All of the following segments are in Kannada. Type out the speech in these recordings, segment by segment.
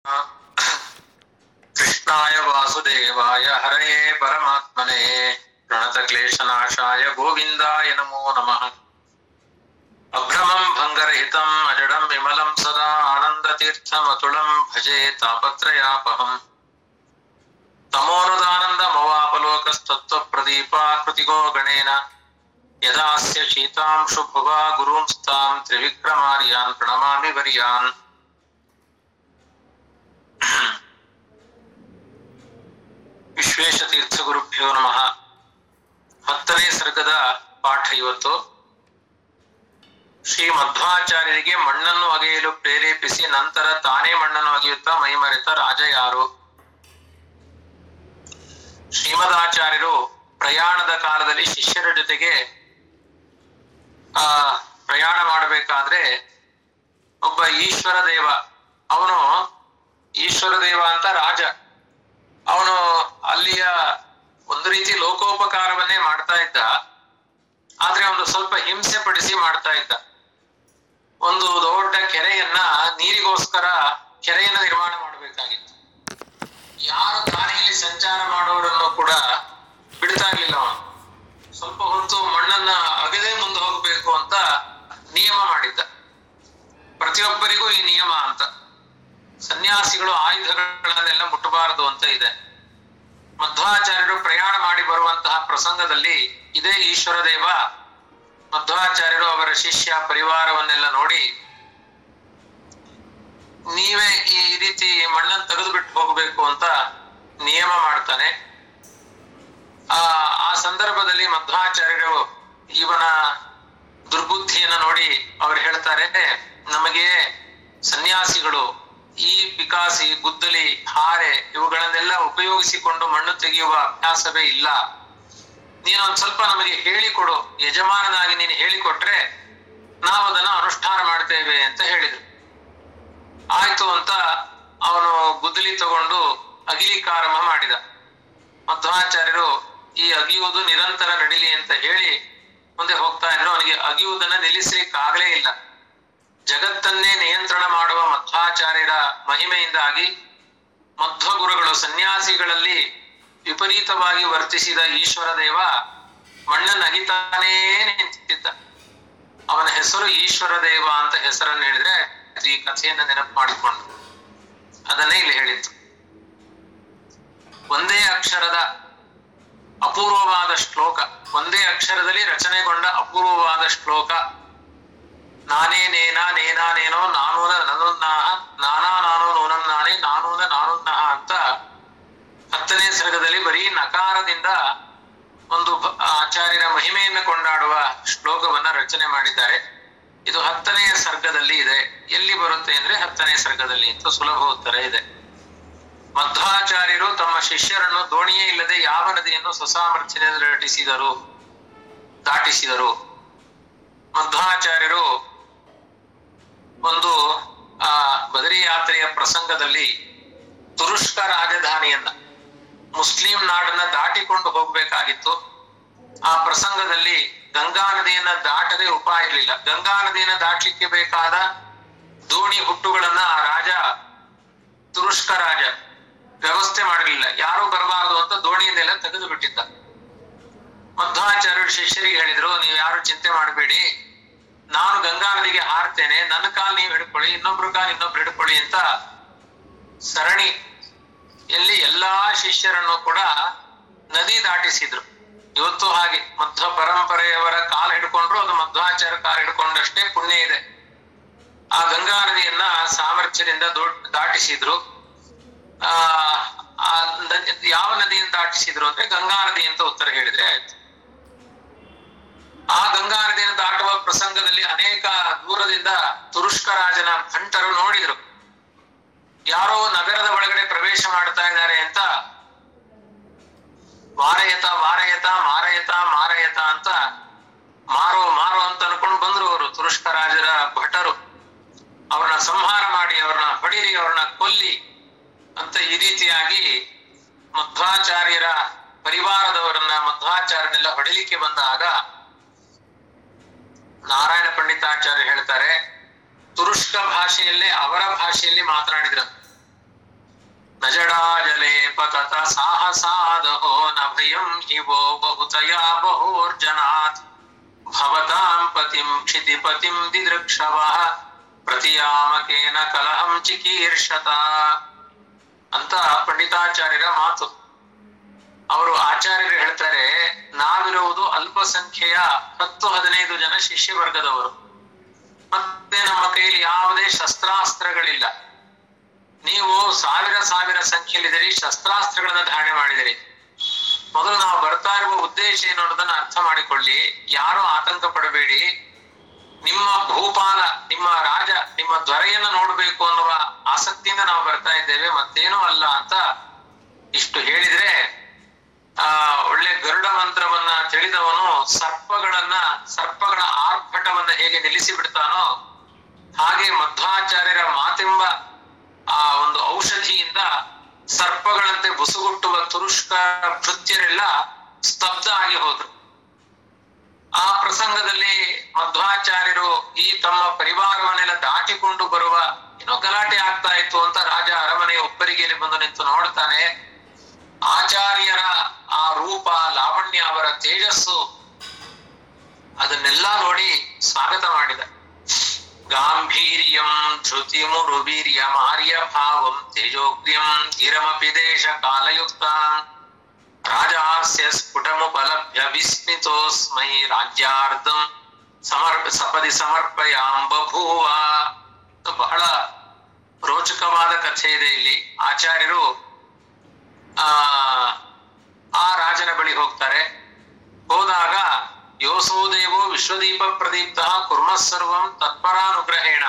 कृष्णाय वासुदेवाय हरये परमात्मने प्रणतक्लेशनाशाय गोविन्दाय नमो नमः अभ्रमम् भङ्गरहितम् अजडम् विमलम् सदा आनन्दतीर्थमतुलम् भजे तापत्रयापहम् तमोनुदानन्दमवापलोकस्तत्त्वप्रदीपाकृतिको गणेन यदास्य शीतांशुभुवा गुरूंस्ताम् त्रिविक्रमार्यान् प्रणमामि वर्यान् ವಿಶ್ವೇಶ ತೀರ್ಥ ಗುರುಭ್ಯೋ ನಮಃ ಹತ್ತನೇ ಸರ್ಗದ ಪಾಠ ಇವತ್ತು ಶ್ರೀ ಮಧ್ವಾಚಾರ್ಯರಿಗೆ ಮಣ್ಣನ್ನು ಅಗೆಯಲು ಪ್ರೇರೇಪಿಸಿ ನಂತರ ತಾನೇ ಮಣ್ಣನ್ನು ಅಗೆಯುತ್ತಾ ಮೈಮರೆತ ರಾಜ ಯಾರು ಶ್ರೀಮದಾಚಾರ್ಯರು ಪ್ರಯಾಣದ ಕಾಲದಲ್ಲಿ ಶಿಷ್ಯರ ಜೊತೆಗೆ ಆ ಪ್ರಯಾಣ ಮಾಡಬೇಕಾದ್ರೆ ಒಬ್ಬ ಈಶ್ವರ ದೇವ ಅವನು ಈಶ್ವರ ದೇವ ಅಂತ ರಾಜ ಅವನು ಅಲ್ಲಿಯ ಒಂದು ರೀತಿ ಲೋಕೋಪಕಾರವನ್ನೇ ಮಾಡ್ತಾ ಇದ್ದ ಆದ್ರೆ ಒಂದು ಸ್ವಲ್ಪ ಹಿಂಸೆ ಪಡಿಸಿ ಮಾಡ್ತಾ ಇದ್ದ ಒಂದು ದೊಡ್ಡ ಕೆರೆಯನ್ನ ನೀರಿಗೋಸ್ಕರ ಕೆರೆಯನ್ನ ನಿರ್ಮಾಣ ಮಾಡಬೇಕಾಗಿತ್ತು ಯಾರು ದಾರಿಯಲ್ಲಿ ಸಂಚಾರ ಮಾಡೋರನ್ನು ಕೂಡ ಬಿಡ್ತಾ ಇರ್ಲಿಲ್ಲ ಅವನು ಸ್ವಲ್ಪ ಹೊತ್ತು ಮಣ್ಣನ್ನ ಅಗದೇ ಮುಂದೆ ಹೋಗ್ಬೇಕು ಅಂತ ನಿಯಮ ಮಾಡಿದ್ದ ಪ್ರತಿಯೊಬ್ಬರಿಗೂ ಈ ನಿಯಮ ಅಂತ ಸನ್ಯಾಸಿಗಳು ಆಯುಧಗಳನ್ನೆಲ್ಲ ಮುಟ್ಟಬಾರದು ಅಂತ ಇದೆ ಮಧ್ವಾಚಾರ್ಯರು ಪ್ರಯಾಣ ಮಾಡಿ ಬರುವಂತಹ ಪ್ರಸಂಗದಲ್ಲಿ ಇದೇ ಈಶ್ವರ ದೇವ ಮಧ್ವಾಚಾರ್ಯರು ಅವರ ಶಿಷ್ಯ ಪರಿವಾರವನ್ನೆಲ್ಲ ನೋಡಿ ನೀವೇ ಈ ರೀತಿ ಮಣ್ಣನ್ನು ತೆಗೆದು ಬಿಟ್ಟು ಹೋಗಬೇಕು ಅಂತ ನಿಯಮ ಮಾಡ್ತಾನೆ ಆ ಆ ಸಂದರ್ಭದಲ್ಲಿ ಮಧ್ವಾಚಾರ್ಯರು ಇವನ ದುರ್ಬುದ್ಧಿಯನ್ನ ನೋಡಿ ಅವ್ರು ಹೇಳ್ತಾರೆ ನಮಗೆ ಸನ್ಯಾಸಿಗಳು ಈ ಪಿಕಾಸಿ ಗುದ್ದಲಿ ಹಾರೆ ಇವುಗಳನ್ನೆಲ್ಲ ಉಪಯೋಗಿಸಿಕೊಂಡು ಮಣ್ಣು ತೆಗೆಯುವ ಅಭ್ಯಾಸವೇ ಇಲ್ಲ ನೀನು ಒಂದ್ ಸ್ವಲ್ಪ ನಮಗೆ ಹೇಳಿಕೊಡು ಯಜಮಾನನಾಗಿ ನೀನು ಹೇಳಿಕೊಟ್ರೆ ನಾವು ಅದನ್ನ ಅನುಷ್ಠಾನ ಮಾಡ್ತೇವೆ ಅಂತ ಹೇಳಿದ್ರು ಆಯ್ತು ಅಂತ ಅವನು ಗುದ್ದಲಿ ತಗೊಂಡು ಅಗಿಲಿಕ್ಕೆ ಆರಂಭ ಮಾಡಿದ ಮಧ್ವಾಚಾರ್ಯರು ಈ ಅಗಿಯುವುದು ನಿರಂತರ ನಡಿಲಿ ಅಂತ ಹೇಳಿ ಮುಂದೆ ಹೋಗ್ತಾ ಇದ್ರು ಅವನಿಗೆ ಅಗಿಯುವುದನ್ನ ನಿಲ್ಲಿಸಲಿಕ್ಕಾಗಲೇ ಇಲ್ಲ ಜಗತ್ತನ್ನೇ ನಿಯಂತ್ರಣ ಮಾಡುವ ಮಧ್ವಾಚಾರ್ಯರ ಮಹಿಮೆಯಿಂದಾಗಿ ಮಧ್ವ ಗುರುಗಳು ಸನ್ಯಾಸಿಗಳಲ್ಲಿ ವಿಪರೀತವಾಗಿ ವರ್ತಿಸಿದ ಈಶ್ವರ ದೇವ ಮಣ್ಣನ್ನು ಅಗಿತಾನೇ ನಿಂತಿದ್ದ ಅವನ ಹೆಸರು ಈಶ್ವರ ದೇವ ಅಂತ ಹೆಸರನ್ನು ಹೇಳಿದ್ರೆ ಈ ಕಥೆಯನ್ನ ನೆನಪು ಮಾಡಿಕೊಂಡು ಅದನ್ನೇ ಇಲ್ಲಿ ಹೇಳಿತ್ತು ಒಂದೇ ಅಕ್ಷರದ ಅಪೂರ್ವವಾದ ಶ್ಲೋಕ ಒಂದೇ ಅಕ್ಷರದಲ್ಲಿ ರಚನೆಗೊಂಡ ಅಪೂರ್ವವಾದ ಶ್ಲೋಕ ನಾನೇ ನೇನಾ ನೇನಾ ನೇನೋ ನಾನೂನ ನನುನ್ನಾಹ ನಾನಾ ನಾನು ನೂನನ್ನಾನೆ ನಾನೂನ ನಾನುನ್ನಹ ಅಂತ ಹತ್ತನೇ ಸರ್ಗದಲ್ಲಿ ಬರೀ ನಕಾರದಿಂದ ಒಂದು ಭ- ಆಚಾರ್ಯರ ಮಹಿಮೆಯನ್ನು ಕೊಂಡಾಡುವ ಶ್ಲೋಕವನ್ನ ರಚನೆ ಮಾಡಿದ್ದಾರೆ ಇದು ಹತ್ತನೆಯ ಸರ್ಗದಲ್ಲಿ ಇದೆ ಎಲ್ಲಿ ಬರುತ್ತೆ ಅಂದ್ರೆ ಹತ್ತನೇ ಸರ್ಗದಲ್ಲಿ ಅಂತ ಸುಲಭ ಉತ್ತರ ಇದೆ ಮಧ್ವಾಚಾರ್ಯರು ತಮ್ಮ ಶಿಷ್ಯರನ್ನು ದೋಣಿಯೇ ಇಲ್ಲದೆ ಯಾವ ನದಿಯನ್ನು ಸ್ವಸಾಮರ್ಥ್ಯದಿಂದ ದಾಟಿಸಿದರು ದಾಟಿಸಿದರು ಮಧ್ವಾಚಾರ್ಯರು ಒಂದು ಆ ಬದರಿ ಯಾತ್ರೆಯ ಪ್ರಸಂಗದಲ್ಲಿ ತುರುಷ್ಕ ರಾಜಧಾನಿಯನ್ನ ಮುಸ್ಲಿಂ ನಾಡನ್ನ ದಾಟಿಕೊಂಡು ಹೋಗ್ಬೇಕಾಗಿತ್ತು ಆ ಪ್ರಸಂಗದಲ್ಲಿ ಗಂಗಾ ನದಿಯನ್ನ ದಾಟದೆ ಉಪಾಯ ಇರಲಿಲ್ಲ ಗಂಗಾ ನದಿಯನ್ನ ದಾಟ್ಲಿಕ್ಕೆ ಬೇಕಾದ ದೋಣಿ ಹುಟ್ಟುಗಳನ್ನ ಆ ರಾಜ ತುರುಷ್ಕ ರಾಜ ವ್ಯವಸ್ಥೆ ಮಾಡಲಿಲ್ಲ ಯಾರು ಬರಬಾರದು ಅಂತ ದೋಣಿಯನ್ನೆಲ್ಲ ತೆಗೆದು ಬಿಟ್ಟಿದ್ದ ಮಧ್ವಾಚಾರ್ಯರು ಶಿಷ್ಯರಿಗೆ ಹೇಳಿದ್ರು ನೀವು ಯಾರು ಚಿಂತೆ ಮಾಡಬೇಡಿ ನಾನು ಗಂಗಾ ನದಿಗೆ ಹಾರ್ತೇನೆ ನನ್ನ ಕಾಲ್ ನೀವು ಹಿಡ್ಕೊಳ್ಳಿ ಇನ್ನೊಬ್ರು ಕಾಲ್ ಇನ್ನೊಬ್ರು ಹಿಡ್ಕೊಳ್ಳಿ ಅಂತ ಸರಣಿ ಎಲ್ಲಿ ಎಲ್ಲಾ ಶಿಷ್ಯರನ್ನು ಕೂಡ ನದಿ ದಾಟಿಸಿದ್ರು ಇವತ್ತು ಹಾಗೆ ಮಧ್ವ ಪರಂಪರೆಯವರ ಕಾಲ್ ಹಿಡ್ಕೊಂಡ್ರು ಅದು ಮಧ್ವಾಚಾರ್ಯ ಕಾಲ್ ಹಿಡ್ಕೊಂಡಷ್ಟೇ ಪುಣ್ಯ ಇದೆ ಆ ಗಂಗಾ ನದಿಯನ್ನ ಸಾಮರ್ಥ್ಯದಿಂದ ದೊಡ್ಡ ದಾಟಿಸಿದ್ರು ಆ ಆ ನದಿ- ಯಾವ ನದಿಯನ್ನು ದಾಟಿಸಿದ್ರು ಅಂದ್ರೆ ಗಂಗಾ ನದಿ ಅಂತ ಉತ್ತರ ಹೇಳಿದ್ರೆ ಆಯ್ತು ಆ ಗಂಗಾ ನದಿಯನ್ನು ದಾಟುವ ಪ್ರಸಂಗದಲ್ಲಿ ಅನೇಕ ದೂರದಿಂದ ತುರುಷ್ಕ ರಾಜನ ಭಂಟರು ನೋಡಿದ್ರು ಯಾರೋ ನಗರದ ಒಳಗಡೆ ಪ್ರವೇಶ ಮಾಡ್ತಾ ಇದ್ದಾರೆ ಅಂತ ವಾರಯತ ವಾರಯತ ಮಾರಯತ ಮಾರಯತ ಅಂತ ಮಾರೋ ಮಾರೋ ಅಂತ ಅನ್ಕೊಂಡು ಬಂದ್ರು ಅವರು ತುರುಷ್ಕ ರಾಜರ ಭಟರು ಅವ್ರನ್ನ ಸಂಹಾರ ಮಾಡಿ ಅವ್ರನ್ನ ಹೊಡಿರಿ ಅವ್ರನ್ನ ಕೊಲ್ಲಿ ಅಂತ ಈ ರೀತಿಯಾಗಿ ಮಧ್ವಾಚಾರ್ಯರ ಪರಿವಾರದವರನ್ನ ಮಧ್ವಾಚಾರ್ಯನೆಲ್ಲ ಹೊಡಿಲಿಕ್ಕೆ ಬಂದಾಗ ನಾರಾಯಣ ಪಂಡಿತಾಚಾರ್ಯ ಹೇಳ್ತಾರೆ ತುರುಷ್ಕ ಭಾಷೆಯಲ್ಲೇ ಅವರ ಭಾಷೆಯಲ್ಲಿ ಮಾತನಾಡಿದ್ರು ನ ಜಡಾಜಲೆ ಪತತ ಸಾಹಸಾದಹೋ ನ ಭಯಂ ಹಿವೋ ಬಹುತಯಾ ಬಹೋರ್ಜನಾತ್ ಭವತಾಂ ಪತಿಂ ಕ್ಷಿತಿಪತಿಂ ದಿದೃಕ್ಷವಃ ಪ್ರತಿಯಾಮಕೇನ ಕಲಹಂ ಚಿಕೀರ್ಷತ ಅಂತ ಪಂಡಿತಾಚಾರ್ಯರ ಮಾತು ಅವರು ಆಚಾರ್ಯರು ಹೇಳ್ತಾರೆ ನಾವಿರುವುದು ಅಲ್ಪಸಂಖ್ಯೆಯ ಹತ್ತು ಹದಿನೈದು ಜನ ಶಿಷ್ಯ ವರ್ಗದವರು ಮತ್ತೆ ನಮ್ಮ ಕೈಯಲ್ಲಿ ಯಾವುದೇ ಶಸ್ತ್ರಾಸ್ತ್ರಗಳಿಲ್ಲ ನೀವು ಸಾವಿರ ಸಾವಿರ ಸಂಖ್ಯೆಯಲ್ಲಿದ್ದೀರಿ ಶಸ್ತ್ರಾಸ್ತ್ರಗಳನ್ನ ಧಾರಣೆ ಮಾಡಿದಿರಿ ಮೊದಲು ನಾವು ಬರ್ತಾ ಇರುವ ಉದ್ದೇಶ ಏನು ಅನ್ನೋದನ್ನ ಅರ್ಥ ಮಾಡಿಕೊಳ್ಳಿ ಯಾರು ಆತಂಕ ಪಡಬೇಡಿ ನಿಮ್ಮ ಭೂಪಾಲ ನಿಮ್ಮ ರಾಜ ನಿಮ್ಮ ದೊರೆಯನ್ನು ನೋಡಬೇಕು ಅನ್ನುವ ಆಸಕ್ತಿಯಿಂದ ನಾವು ಬರ್ತಾ ಇದ್ದೇವೆ ಮತ್ತೇನೂ ಅಲ್ಲ ಅಂತ ಇಷ್ಟು ಹೇಳಿದ್ರೆ ಆ ಒಳ್ಳೆ ಗರುಡ ಮಂತ್ರವನ್ನ ತಿಳಿದವನು ಸರ್ಪಗಳನ್ನ ಸರ್ಪಗಳ ಆರ್ಭಟವನ್ನ ಹೇಗೆ ನಿಲ್ಲಿಸಿ ಬಿಡ್ತಾನೋ ಹಾಗೆ ಮಧ್ವಾಚಾರ್ಯರ ಮಾತೆಂಬ ಆ ಒಂದು ಔಷಧಿಯಿಂದ ಸರ್ಪಗಳಂತೆ ಬುಸುಗುಟ್ಟುವ ತುರುಷ್ಕ ಭೃತ್ಯರೆಲ್ಲ ಸ್ತಬ್ಧ ಆಗಿ ಹೋದ್ರು ಆ ಪ್ರಸಂಗದಲ್ಲಿ ಮಧ್ವಾಚಾರ್ಯರು ಈ ತಮ್ಮ ಪರಿವಾರವನ್ನೆಲ್ಲ ದಾಟಿಕೊಂಡು ಬರುವ ಏನೋ ಗಲಾಟೆ ಆಗ್ತಾ ಇತ್ತು ಅಂತ ರಾಜ ಅರಮನೆಯ ಒಬ್ಬರಿಗೆಯಲ್ಲಿ ಬಂದು ನಿಂತು ನೋಡ್ತಾನೆ ಆಚಾರ್ಯರ ಆ ರೂಪ ಲಾವಣ್ಯ ಅವರ ತೇಜಸ್ಸು ಅದನ್ನೆಲ್ಲ ನೋಡಿ ಸ್ವಾಗತ ಮಾಡಿದ ಗಾಂಭೀರ್ಯಂ ಧೃತಿ ಮುರುವೀರ್ಯ ಮಾರ್ಯ ಭಾವಂ ತೇಜೋಗ್ರ್ಯಂ ಗಿರಮಪಿ ದೇಶ ಕಾಲಯುಕ್ತ ರಾಜಾಸ್ಯ ಸ್ಫುಟಮುಪಲಭ್ಯ ವಿಸ್ಮಿತೋಸ್ಮೈ ರಾಜ್ಯಾರ್ಧಂ ಸಮರ್ಪ ಸಪದಿ ಸಮರ್ಪಯಾಂ ಬಭೂವ ಬಹಳ ರೋಚಕವಾದ ಕಥೆ ಇದೆ ಇಲ್ಲಿ ಆಚಾರ್ಯರು ಆ ಆ ರಾಜನ ಬಳಿ ಹೋಗ್ತಾರೆ ಹೋದಾಗ ಯೋಸೋ ದೇವೋ ವಿಶ್ವದೀಪ ಪ್ರದೀಪ್ತ ಕುರ್ಮ ಸರ್ವಂ ತತ್ಪರಾನುಗ್ರಹೇಣ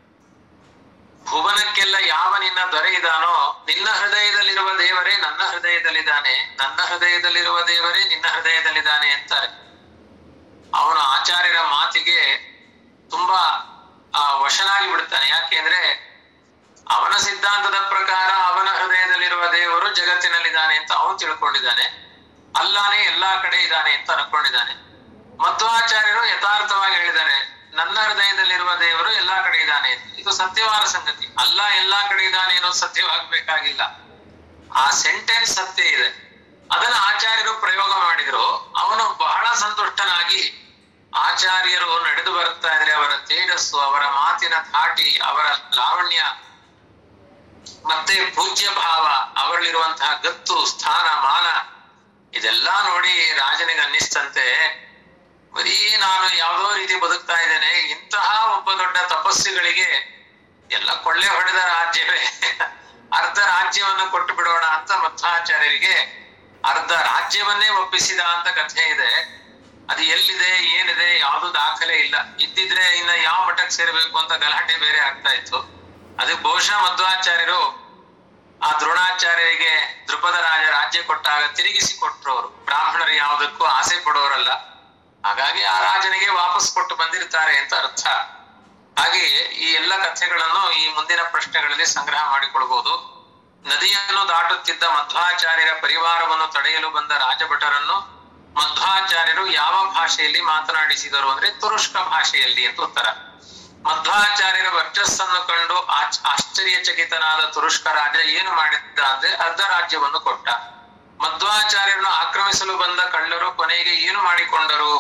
ಭುವನಕ್ಕೆಲ್ಲ ಯಾವ ನಿನ್ನ ದೊರೆ ಇದಾನೋ ನಿನ್ನ ಹೃದಯದಲ್ಲಿರುವ ದೇವರೇ ನನ್ನ ಹೃದಯದಲ್ಲಿದ್ದಾನೆ ನನ್ನ ಹೃದಯದಲ್ಲಿರುವ ದೇವರೇ ನಿನ್ನ ಹೃದಯದಲ್ಲಿದ್ದಾನೆ ಅಂತಾರೆ ಅವನ ಆಚಾರ್ಯರ ಮಾತಿಗೆ ತುಂಬಾ ಆ ವಶನಾಗಿ ಬಿಡ್ತಾನೆ ಯಾಕೆಂದ್ರೆ ಅವನ ಸಿದ್ಧಾಂತದ ಪ್ರಕಾರ ಅವನ ಹೃದಯದಲ್ಲಿರುವ ದೇವರು ಜಗತ್ತಿನಲ್ಲಿದ್ದಾನೆ ಅಂತ ಅವನು ತಿಳ್ಕೊಂಡಿದ್ದಾನೆ ಅಲ್ಲಾನೇ ಎಲ್ಲಾ ಕಡೆ ಇದ್ದಾನೆ ಅಂತ ಅನ್ಕೊಂಡಿದ್ದಾನೆ ಮಧ್ವಾಚಾರ್ಯರು ಯಥಾರ್ಥವಾಗಿ ಹೇಳಿದ್ದಾರೆ ನನ್ನ ಹೃದಯದಲ್ಲಿರುವ ದೇವರು ಎಲ್ಲಾ ಕಡೆ ಇದ್ದಾನೆ ಇದು ಸತ್ಯವಾದ ಸಂಗತಿ ಅಲ್ಲ ಎಲ್ಲಾ ಕಡೆ ಇದ್ದಾನೆ ಅನ್ನೋದು ಸತ್ಯವಾಗ್ಬೇಕಾಗಿಲ್ಲ ಆ ಸೆಂಟೆನ್ಸ್ ಸತ್ಯ ಇದೆ ಅದನ್ನ ಆಚಾರ್ಯರು ಪ್ರಯೋಗ ಮಾಡಿದ್ರು ಅವನು ಬಹಳ ಸಂತುಷ್ಟನಾಗಿ ಆಚಾರ್ಯರು ನಡೆದು ಬರ್ತಾ ಇದ್ರೆ ಅವರ ತೇಜಸ್ಸು ಅವರ ಮಾತಿನ ಧಾಟಿ ಅವರ ಲಾವಣ್ಯ ಮತ್ತೆ ಪೂಜ್ಯ ಭಾವ ಅವರಲ್ಲಿರುವಂತಹ ಗತ್ತು ಸ್ಥಾನ ಮಾನ ಇದೆಲ್ಲಾ ನೋಡಿ ರಾಜನಿಗೆ ಅನ್ನಿಸ್ತಂತೆ ಬರೀ ನಾನು ಯಾವ್ದೋ ರೀತಿ ಬದುಕ್ತಾ ಇದ್ದೇನೆ ಇಂತಹ ಒಬ್ಬ ದೊಡ್ಡ ತಪಸ್ಸಿಗಳಿಗೆ ಎಲ್ಲ ಕೊಳ್ಳೆ ಹೊಡೆದ ರಾಜ್ಯವೇ ಅರ್ಧ ರಾಜ್ಯವನ್ನು ಕೊಟ್ಟು ಬಿಡೋಣ ಅಂತ ಮಧ್ವಾಚಾರ್ಯರಿಗೆ ಅರ್ಧ ರಾಜ್ಯವನ್ನೇ ಒಪ್ಪಿಸಿದ ಅಂತ ಕಥೆ ಇದೆ ಅದು ಎಲ್ಲಿದೆ ಏನಿದೆ ಯಾವ್ದು ದಾಖಲೆ ಇಲ್ಲ ಇದ್ದಿದ್ರೆ ಇನ್ನ ಯಾವ ಮಠಕ್ಕೆ ಸೇರ್ಬೇಕು ಅಂತ ಗಲಾಟೆ ಬೇರೆ ಆಗ್ತಾ ಇತ್ತು ಅದಕ್ಕೆ ಬಹುಶಃ ಮಧ್ವಾಚಾರ್ಯರು ಆ ದ್ರೋಣಾಚಾರ್ಯರಿಗೆ ದೃಪದ ರಾಜ ರಾಜ್ಯ ಕೊಟ್ಟಾಗ ತಿರುಗಿಸಿ ಕೊಟ್ರು ಅವರು ಬ್ರಾಹ್ಮಣರು ಯಾವುದಕ್ಕೂ ಆಸೆ ಪಡೋರಲ್ಲ ಹಾಗಾಗಿ ಆ ರಾಜನಿಗೆ ವಾಪಸ್ ಕೊಟ್ಟು ಬಂದಿರ್ತಾರೆ ಅಂತ ಅರ್ಥ ಹಾಗೆಯೇ ಈ ಎಲ್ಲ ಕಥೆಗಳನ್ನು ಈ ಮುಂದಿನ ಪ್ರಶ್ನೆಗಳಲ್ಲಿ ಸಂಗ್ರಹ ಮಾಡಿಕೊಳ್ಬಹುದು ನದಿಯನ್ನು ದಾಟುತ್ತಿದ್ದ ಮಧ್ವಾಚಾರ್ಯರ ಪರಿವಾರವನ್ನು ತಡೆಯಲು ಬಂದ ರಾಜಭಟರನ್ನು ಮಧ್ವಾಚಾರ್ಯರು ಯಾವ ಭಾಷೆಯಲ್ಲಿ ಮಾತನಾಡಿಸಿದರು ಅಂದ್ರೆ ತುರುಷ್ಕ ಭಾಷೆಯಲ್ಲಿ ಅಂತ ಉತ್ತರ ಮಧ್ವಾಚಾರ್ಯರ ವರ್ಚಸ್ಸನ್ನು ಕಂಡು ಆಚ್ ಆಶ್ಚರ್ಯಚಕಿತನಾದ ತುರುಷ್ಕ ರಾಜ ಏನು ಮಾಡಿದ್ದ ಅಂದ್ರೆ ಅರ್ಧ ರಾಜ್ಯವನ್ನು ಕೊಟ್ಟ ಮಧ್ವಾಚಾರ್ಯರನ್ನು ಆಕ್ರಮಿಸಲು ಬಂದ ಕಳ್ಳರು ಕೊನೆಗೆ ಏನು ಮಾಡಿಕೊಂಡರು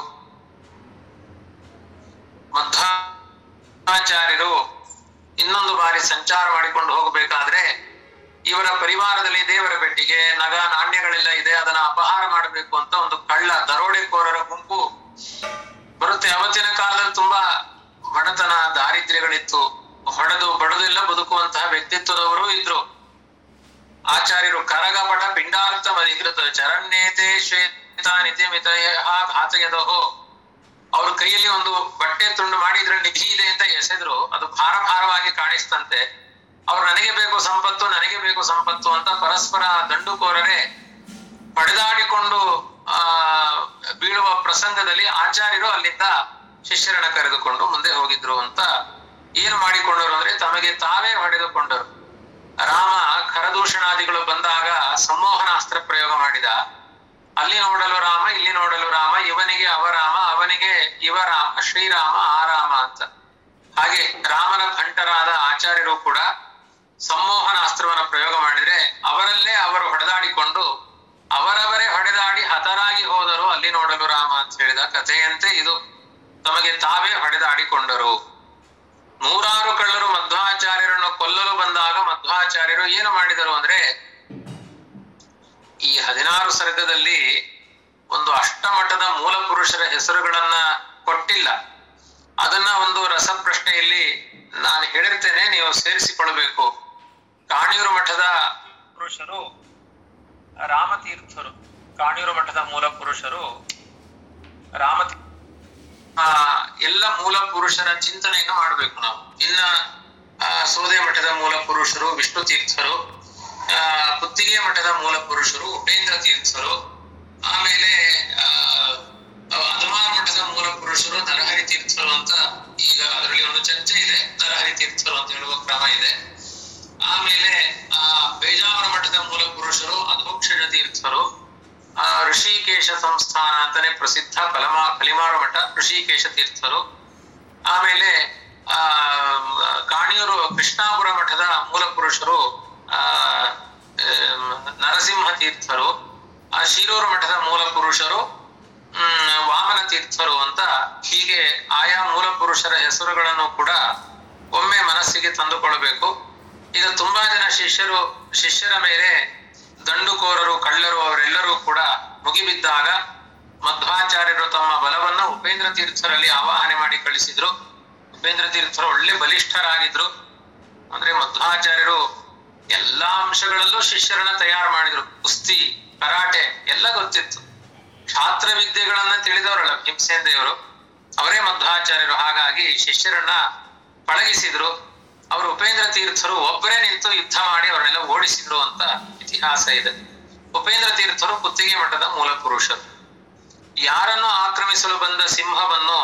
ಮಧ್ವಾಚಾರ್ಯರು ಇನ್ನೊಂದು ಬಾರಿ ಸಂಚಾರ ಮಾಡಿಕೊಂಡು ಹೋಗಬೇಕಾದ್ರೆ ಇವರ ಪರಿವಾರದಲ್ಲಿ ದೇವರ ಬೆಟ್ಟಿಗೆ ನಗ ನಾಣ್ಯಗಳೆಲ್ಲ ಇದೆ ಅದನ್ನ ಅಪಹಾರ ಮಾಡಬೇಕು ಅಂತ ಒಂದು ಕಳ್ಳ ದರೋಡೆಕೋರರ ಗುಂಪು ಬರುತ್ತೆ ಅವತ್ತಿನ ಕಾಲದಲ್ಲಿ ತುಂಬಾ ಬಡತನ ದಾರಿದ್ರ್ಯಗಳಿತ್ತು ಹೊಡೆದು ಬಡದೆಲ್ಲ ಬದುಕುವಂತಹ ವ್ಯಕ್ತಿತ್ವದವರು ಇದ್ರು ಆಚಾರ್ಯರು ಕರಗಪಟ ಪಿಂಡಾರ್ಥ ಮಧಿಕೃತ ಚರಣ್ಯೇತೆ ಶ್ವೇತ ನಿತ್ಯ ಮಿತಯ ಘಾತಯದಹೋ ಅವ್ರ ಕೈಯಲ್ಲಿ ಒಂದು ಬಟ್ಟೆ ತುಂಡು ಮಾಡಿ ಇದ್ರಲ್ಲಿ ನಿಧಿ ಇದೆ ಅಂತ ಎಸೆದ್ರು ಅದು ಭಾರ ಭಾರವಾಗಿ ಕಾಣಿಸ್ತಂತೆ ಅವ್ರು ನನಗೆ ಬೇಕು ಸಂಪತ್ತು ನನಗೆ ಬೇಕು ಸಂಪತ್ತು ಅಂತ ಪರಸ್ಪರ ದಂಡುಕೋರರೆ ಪಡೆದಾಡಿಕೊಂಡು ಆ ಬೀಳುವ ಪ್ರಸಂಗದಲ್ಲಿ ಆಚಾರ್ಯರು ಅಲ್ಲಿಂದ ಶಿಷ್ಯರನ್ನ ಕರೆದುಕೊಂಡು ಮುಂದೆ ಹೋಗಿದ್ರು ಅಂತ ಏನು ಮಾಡಿಕೊಂಡರು ಅಂದ್ರೆ ತಮಗೆ ತಾವೇ ಹೊಡೆದುಕೊಂಡರು ರಾಮ ಖರದೂಷಣಾದಿಗಳು ಬಂದಾಗ ಸಂಮೋಹನ ಅಸ್ತ್ರ ಪ್ರಯೋಗ ಮಾಡಿದ ಅಲ್ಲಿ ನೋಡಲು ರಾಮ ಇಲ್ಲಿ ನೋಡಲು ರಾಮ ಇವನಿಗೆ ಅವರಾಮ ಅವನಿಗೆ ಇವರಾಮ ಶ್ರೀರಾಮ ಆರಾಮ ಅಂತ ಹಾಗೆ ರಾಮನ ಭಂಟರಾದ ಆಚಾರ್ಯರು ಕೂಡ ಸಂಮೋಹನ ಅಸ್ತ್ರವನ್ನ ಪ್ರಯೋಗ ಮಾಡಿದ್ರೆ ಕಥೆಯಂತೆ ಇದು ತಮಗೆ ತಾವೇ ಹೊಡೆದಾಡಿಕೊಂಡರು ನೂರಾರು ಕಳ್ಳರು ಮಧ್ವಾಚಾರ್ಯರನ್ನು ಕೊಲ್ಲಲು ಬಂದಾಗ ಮಧ್ವಾಚಾರ್ಯರು ಏನು ಮಾಡಿದರು ಅಂದ್ರೆ ಈ ಹದಿನಾರು ಸರ್ಗದಲ್ಲಿ ಒಂದು ಅಷ್ಟಮಠದ ಮೂಲ ಪುರುಷರ ಹೆಸರುಗಳನ್ನ ಕೊಟ್ಟಿಲ್ಲ ಅದನ್ನ ಒಂದು ರಸಪ್ರಶ್ನೆಯಲ್ಲಿ ನಾನು ಹೇಳಿರ್ತೇನೆ ನೀವು ಸೇರಿಸಿಕೊಳ್ಬೇಕು ಕಾಣಿಯೂರು ಮಠದ ಪುರುಷರು ರಾಮತೀರ್ಥರು ಕಾಣಿಯೂರು ಮಠದ ಮೂಲ ಪುರುಷರು ರಾಮ ಆ ಎಲ್ಲ ಮೂಲ ಪುರುಷರ ಚಿಂತನೆಯನ್ನು ಮಾಡಬೇಕು ನಾವು ಇನ್ನ ಆ, ಸೋದೆ ಮಠದ ಮೂಲ ಪುರುಷರು ವಿಷ್ಣು ತೀರ್ಥರು ಆ ಕುತ್ತಿಗೆ ಮಠದ ಮೂಲ ಪುರುಷರು ಉಪೇಂದ್ರ ತೀರ್ಥರು ಆಮೇಲೆ ಆ ಅಧಮಾರ ಮಠದ ಮೂಲ ಪುರುಷರು ನರಹರಿ ತೀರ್ಥರು ಅಂತ ಈಗ ಅದರಲ್ಲಿ ಒಂದು ಚರ್ಚೆ ಇದೆ ನರಹರಿ ತೀರ್ಥರು ಅಂತ ಹೇಳುವ ಕ್ರಮ ಇದೆ ಆಮೇಲೆ ಆ ಬೇಜಾವರ ಮಠದ ಮೂಲ ಪುರುಷರು ಅಧೋಕ್ಷಜ ತೀರ್ಥರು ಆ ಋಷಿಕೇಶ ಸಂಸ್ಥಾನ ಅಂತಾನೆ ಪ್ರಸಿದ್ಧ ಕಲಮಾ ಕಲಿಮಾರು ಮಠ ಋಷಿಕೇಶ ತೀರ್ಥರು ಆಮೇಲೆ ಆ ಕಾಣಿಯೂರು ಕೃಷ್ಣಾಪುರ ಮಠದ ಮೂಲ ಪುರುಷರು ಆ ಆಮ್, ನರಸಿಂಹ ತೀರ್ಥರು ಆ ಶಿರೂರು ಮಠದ ಮೂಲ ಪುರುಷರು ಹ್ಮ್ ವಾಮನ ತೀರ್ಥರು ಅಂತ ಹೀಗೆ ಆಯಾ ಮೂಲ ಪುರುಷರ ಹೆಸರುಗಳನ್ನು ಕೂಡ ಒಮ್ಮೆ ಮನಸ್ಸಿಗೆ ತಂದುಕೊಳ್ಬೇಕು ಈಗ ತುಂಬಾ ಜನ ಶಿಷ್ಯರು ಶಿಷ್ಯರ ಮೇಲೆ ದಂಡುಕೋರರು ಕಳ್ಳರು ಅವರೆಲ್ಲರೂ ಕೂಡ ಮುಗಿಬಿದ್ದಾಗ ಮಧ್ವಾಚಾರ್ಯರು ತಮ್ಮ ಬಲವನ್ನ ಉಪೇಂದ್ರ ತೀರ್ಥರಲ್ಲಿ ಆವಾಹನೆ ಮಾಡಿ ಕಳಿಸಿದ್ರು ಉಪೇಂದ್ರ ತೀರ್ಥರು ಒಳ್ಳೆ ಬಲಿಷ್ಠರಾಗಿದ್ರು ಅಂದ್ರೆ ಮಧ್ವಾಚಾರ್ಯರು ಎಲ್ಲಾ ಅಂಶಗಳಲ್ಲೂ ಶಿಷ್ಯರನ್ನ ತಯಾರು ಮಾಡಿದ್ರು ಕುಸ್ತಿ ಕರಾಟೆ ಎಲ್ಲ ಗೊತ್ತಿತ್ತು ಶಾಸ್ತ್ರ ವಿದ್ಯೆಗಳನ್ನ ತಿಳಿದವರಲ್ಲ ಭೀಮಸೇನ್ ದೇವರು ಅವರೇ ಮಧ್ವಾಚಾರ್ಯರು ಹಾಗಾಗಿ ಶಿಷ್ಯರನ್ನ ಪಳಗಿಸಿದ್ರು ಅವರು ಉಪೇಂದ್ರ ತೀರ್ಥರು ಒಬ್ಬರೇ ನಿಂತು ಯುದ್ಧ ಮಾಡಿ ಅವರನ್ನೆಲ್ಲ ಓಡಿಸಿದ್ರು ಅಂತ ಇತಿಹಾಸ ಇದೆ ಉಪೇಂದ್ರ ತೀರ್ಥರು ಕುತ್ತಿಗೆ ಮಠದ ಮೂಲ ಪುರುಷರು ಯಾರನ್ನು ಆಕ್ರಮಿಸಲು ಬಂದ ಸಿಂಹವನ್ನು